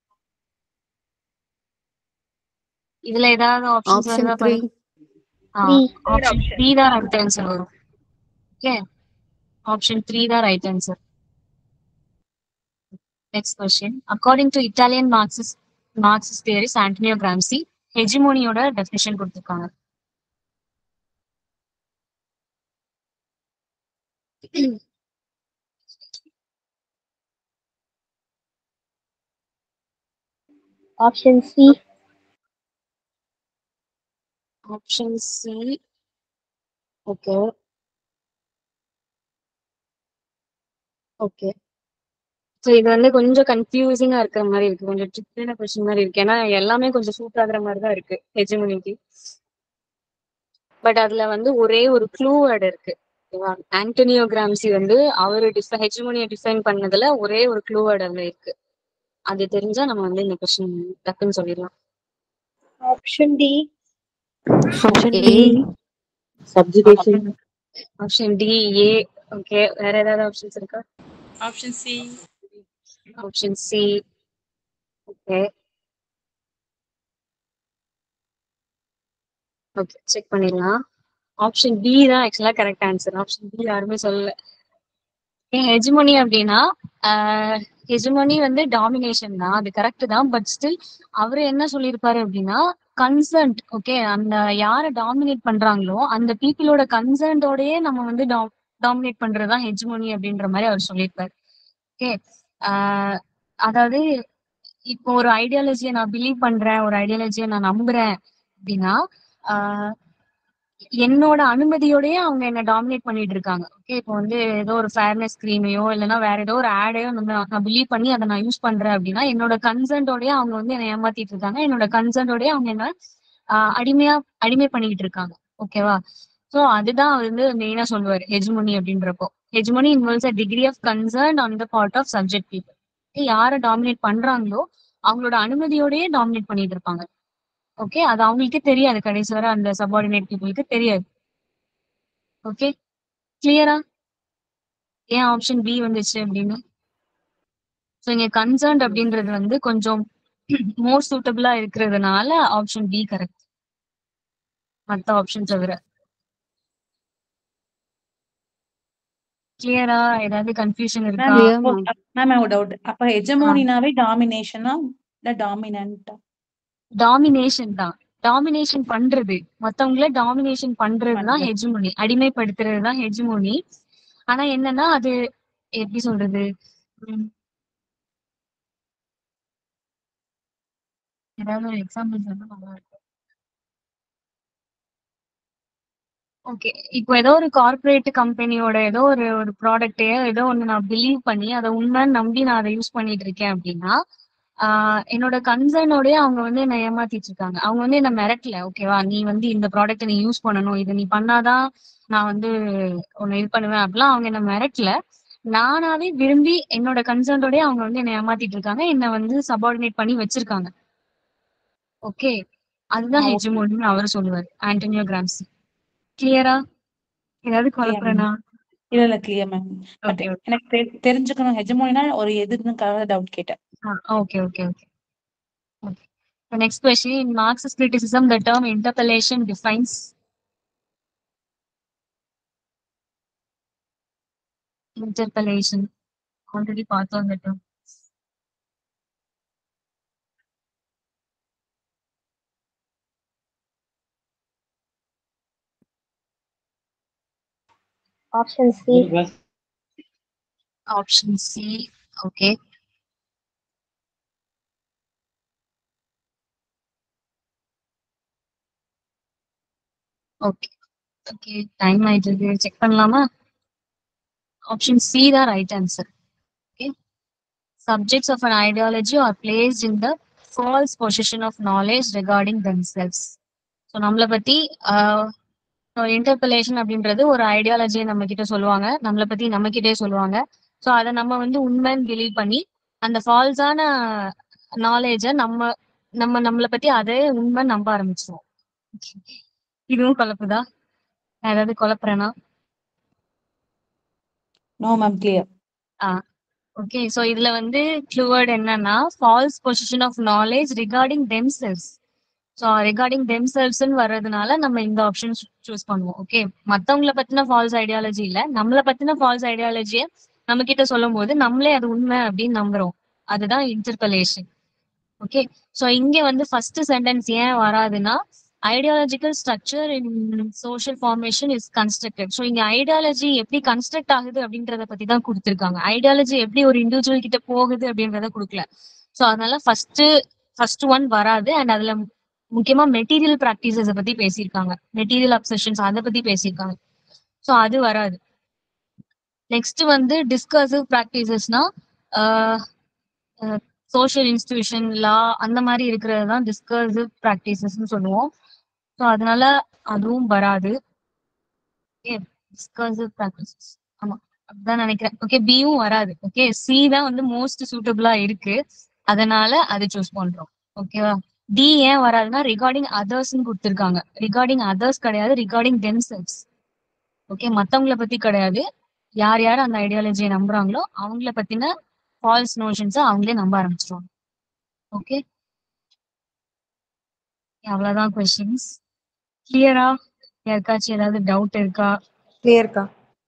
Speaker 1: இதுல ஏதாவது ஆப்ஷன்ஸ்
Speaker 5: Option
Speaker 1: வருதா
Speaker 5: three.
Speaker 6: Three.
Speaker 1: Option
Speaker 4: option.
Speaker 1: Three தான் ரைட் ஆன்சர் வரும் ஓகே ஆப்ஷன் த்ரீ தான் right answer next question according to Italian Marxist Marxist theories Antonio Gramsci ஹெஜிமோனியோட டெஃபினிஷன் கொடுத்துருக்காங்க
Speaker 6: Option C.
Speaker 1: Option C okay okay so இது வந்து கொஞ்சம் கன்ஃபியூசிங்கா இருக்கிற மாதிரி இருக்கு கொஞ்சம் ட்ரிக்கான கொஸ்டின் மாதிரி இருக்கு ஏன்னா எல்லாமே கொஞ்சம் சூட் ஆகுற மாதிரி தான் இருக்கு ஹெஜிமோனிக்கு பட் அதுல வந்து ஒரே ஒரு க்ளூ வேர்டு இருக்கு ஓகேவா ஆண்டனியோ கிராம்சி வந்து அவர் டிஃபை ஹெஜிமோனியை டிஃபைன் பண்ணதுல ஒரே ஒரு க்ளூ வேர்டு அதுல இருக்கு அது தெரிஞ்சா நம்ம வந்து இந்த கொஸ்டின் டக்குன்னு சொல்லிடலாம்
Speaker 4: Option D.
Speaker 6: Option
Speaker 5: A.
Speaker 6: D. Subjugation.
Speaker 1: Option D A okay வேற ஏதாவது ஆப்ஷன்ஸ் இருக்கா
Speaker 3: Option C.
Speaker 1: Option C okay okay check பண்ணிடலாம் ஆப்ஷன் பி தான் ஆக்சுவலா கரெக்ட் ஆன்சர் ஆப்ஷன் பி யாருமே சொல்லல ஏன் ஹெஜ்மோனி அப்படின்னா ஹெஜ்மோனி வந்து டாமினேஷன் தான் அது கரெக்ட் தான் பட் ஸ்டில் அவர் என்ன சொல்லியிருப்பாரு அப்படின்னா கன்சர்ன்ட் ஓகே அந்த யாரை டாமினேட் பண்றாங்களோ அந்த பீப்புளோட கன்சர்ன்டோடயே நம்ம வந்து டாமினேட் பண்றதுதான் ஹெஜ்மோனி அப்படின்ற மாதிரி அவர் சொல்லியிருப்பாரு ஓகே அதாவது இப்போ ஒரு ஐடியாலஜியை நான் பிலீவ் பண்றேன் ஒரு ஐடியாலஜியை நான் நம்புறேன் அப்படின்னா ஆஹ் என்னோட அனுமதியோடயே அவங்க என்ன டாமினேட் பண்ணிட்டு இருக்காங்க ஓகே இப்போ வந்து ஏதோ ஒரு ஃபேர்னஸ் கிரீமையோ இல்லைன்னா வேற ஏதோ ஒரு ஆடையோ நான் பிலீவ் பண்ணி அதை நான் யூஸ் பண்றேன் அப்படின்னா என்னோட கன்சர்ன்டோடய அவங்க வந்து என்ன ஏமாத்திட்டு இருக்காங்க என்னோட கன்சர்ன்டோடய அவங்க என்ன ஆஹ் அடிமையா அடிமை பண்ணிக்கிட்டு இருக்காங்க ஓகேவா சோ அதுதான் அவர் வந்து மெயினா சொல்லுவார் ஹெஜ்மோனி அப்படின்றப்போ hegemony involves a degree of concern on the part of subject people யாரை டாமினேட் பண்றாங்களோ அவங்களோட அனுமதியோடயே டாமினேட் பண்ணிட்டு இருப்பாங்க ஓகே அது அவங்களுக்கே தெரியாது கடைசி வரை அந்த சபார்டினேட் பீப்புளுக்கு தெரியாது ஓகே கிளியரா ஏன் ஆப்ஷன் பி வந்துச்சு அப்படின்னு ஸோ இங்க கன்சர்ன்ட் அப்படின்றது வந்து கொஞ்சம் மோர் சூட்டபிளா இருக்கிறதுனால ஆப்ஷன் பி கரெக்ட் மற்ற ஆப்ஷன் தவிர கிளியரா ஏதாவது கன்ஃபியூஷன் இருக்கா
Speaker 2: மேம்
Speaker 5: Clear,
Speaker 2: இப்போ
Speaker 5: ma'am.
Speaker 2: மேம் ஒரு டவுட் அப்ப ஹெஜமோனினாவே டாமினேஷனா இல்ல டாமினண்டா
Speaker 1: டாமினேஷன் தான் டாமினேஷன் பண்றது மத்தவங்கள டாமினேஷன் பண்றதுதான்
Speaker 2: பண்றது.
Speaker 1: ஹெஜ்மோனி அடிமைப்படுத்துறது தான் ஹெஜ்மோனி ஆனா என்னன்னா அது எப்படி சொல்றது உம் ஏதாவது ஒரு எக்ஸாம்பிள் சொன்னா நல்லா இருக்கும் ஓகே இப்போ ஏதோ ஒரு கார்ப்பரேட் கம்பெனியோட ஏதோ ஒரு ஒரு ப்ராடக்டையோ ஏதோ ஒன்று நான் பிலீவ் பண்ணி அதை உண்மைன்னு நம்பி நான் அதை யூஸ் பண்ணிட்டு இருக்கேன் அப்படின்னா ஆஹ் என்னோட கன்சர்னோடய அவங்க வந்து என்ன ஏமாத்திட்டு இருக்காங்க அவங்க வந்து என்ன மிரட்டல ஓகேவா நீ வந்து இந்த ப்ராடக்ட்டை நீ யூஸ் பண்ணணும் இதை நீ பண்ணாதான் நான் வந்து உன்னை இது பண்ணுவேன் அப்படிலாம் அவங்க என்ன மிரட்டல நானாவே விரும்பி என்னோட கன்சர்னோடய அவங்க வந்து என்ன ஏமாத்திட்டு இருக்காங்க என்ன வந்து சபார்டினேட் பண்ணி வச்சிருக்காங்க ஓகே அதுதான்
Speaker 2: ஆ, okay.
Speaker 1: ஹெஜமோனின்னு அவர் சொல்லுவார் ஆண்டனியோ கிராம்சி கிளியரா ஏதாவது குழப்பறேனா
Speaker 2: இல்ல இல்ல கிளியர் மேம் பட்
Speaker 1: ஓகே
Speaker 2: எனக்கு தெ- தெரிஞ்சுக்கணும் ஹெஜமோனினா ஒரு எதுக்குன்னு டவுட் கேட்டேன்
Speaker 1: okay okay okay okay The next question in Marxist criticism, the term interpellation defines interpellation. Already பார்த்தோம் அந்த term.
Speaker 6: Option C.
Speaker 1: Option C. Okay. Okay okay time ஆயிட்டு இருக்கு செக் பண்ணலாமா ஆப்ஷன் சி தான் right answer okay subjects of an ideology are placed in the false position of knowledge regarding themselves so நம்மளை பத்தி இன்டர்பலேஷன் அப்படின்றது ஒரு ஐடியாலஜியை நம்ம கிட்ட சொல்லுவாங்க நம்மளை பத்தி நம்ம கிட்டே சொல்லுவாங்க ஸோ அதை நம்ம வந்து உண்மைன்னு பிலீவ் பண்ணி அந்த ஃபால்ஸான நாலேஜை நம்ம நம்ம நம்மளை பத்தி அதே உண்மை நம்ப ஆரம்பிச்சிருவோம் இதுவும் குழப்புதா நான் ஏதாவது குழப்புறேனா
Speaker 2: no ma'am clear
Speaker 1: okay so இதுல வந்து க்ளூவர்ட் என்னன்னா false position of knowledge regarding themselves so regarding தெம் செல்ஸ்ன்னு வர்றதுனால நம்ம இந்த ஆப்ஷன் சூஸ் பண்ணுவோம் ஓகே மற்றவங்கள பத்தின ஃபால்ஸ் ஐடியாலஜி இல்ல நம்மளை பத்தின ஃபால்ஸ் ஐடியாலஜியை நம்ம கிட்ட சொல்லும் போது நம்மளே அது உண்மை அப்படின்னு நம்புறோம் அதுதான் இன்டர்பலேஷன் ஓகே ஸோ இங்க வந்து ஃபர்ஸ்ட் சென்டென்ஸ் ஏன் வராதுன்னா ideological structure in social formation is constructed so இங்க ஐடியாலஜி எப்படி கன்ஸ்ட்ரக்ட் ஆகுது அப்படின்றத பத்தி தான் கொடுத்துருக்காங்க ஐடியாலஜி எப்படி ஒரு இண்டிவிஜுவல் கிட்ட போகுது அப்படின்றத கொடுக்கல ஸோ அதனால ஃபர்ஸ்ட் ஃபர்ஸ்ட் ஒன் வராது அண்ட் அதுல முக்கியமா மெட்டீரியல் ப்ராக்டிசஸ் பத்தி பேசியிருக்காங்க மெட்டீரியல் அப்சஷன்ஸ் அதை பத்தி பேசியிருக்காங்க ஸோ அது வராது நெக்ஸ்ட் வந்து டிஸ்கர்சிவ் ப்ராக்டிசஸ்னா சோஷியல் இன்ஸ்டிடியூஷன் லா அந்த மாதிரி இருக்கிறது தான் டிஸ்கர்சிவ் ப்ராக்டிசஸ்ன்னு சொல்லுவோம் ஸோ அதனால அதுவும் வராது ஓகே டிஸ்கர்சிவ் ப்ராக்டிசஸ் ஆமா அப்படிதான் நினைக்கிறேன் ஓகே பியும் வராது ஓகே சி தான் வந்து மோஸ்ட் சூட்டபிளா இருக்கு அதனால அதை சூஸ் பண்றோம் ஓகேவா டி ஏன் வராதுன்னா ரிகார்டிங் அதர்ஸ்னு கொடுத்துருக்காங்க ரிகார்டிங் அதர்ஸ் கிடையாது ரிகார்டிங் தெம்செல்ஸ் ஓகே மத்தவங்கள பத்தி கிடையாது யார் யார் அந்த ஐடியாலஜியை நம்புறாங்களோ அவங்கள பத்தின ஃபால்ஸ் நோஷன்ஸை அவங்களே நம்ப ஆரம்பிச்சிருவாங்க ஓகே அவ்வளவுதான் கொஸ்டின்ஸ் கிளியரா யாருக்காச்சும் ஏதாவது டவுட் இருக்கா
Speaker 7: கிளியர்க்கா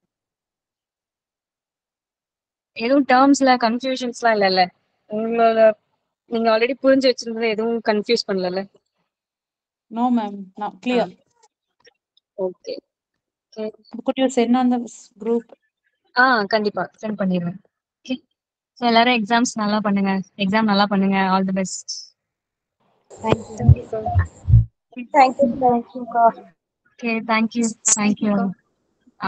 Speaker 1: எதுவும் டேர்ம்ஸ்ல கன்ஃபியூஷன்ஸ்லாம் இல்லைல்ல உங்களோட நீங்க ஆல்ரெடி புரிஞ்சு வச்சிருந்தது எதுவும் கன்ஃபியூஸ் பண்ணல
Speaker 2: நோ மேம் நான் clear
Speaker 1: okay
Speaker 2: could you send on the group
Speaker 1: ஆ கண்டிப்பா சென்ட் பண்ணிடுவேன் ஓகே ஸோ எல்லாரும் எக்ஸாம்ஸ் நல்லா பண்ணுங்க எக்ஸாம் நல்லா பண்ணுங்க ஆல் தி பெஸ்ட்
Speaker 4: தேங்க்யூ தேங்க்யூக்கா
Speaker 1: ஓகே தேங்க்யூ தேங்க்யூ ஆ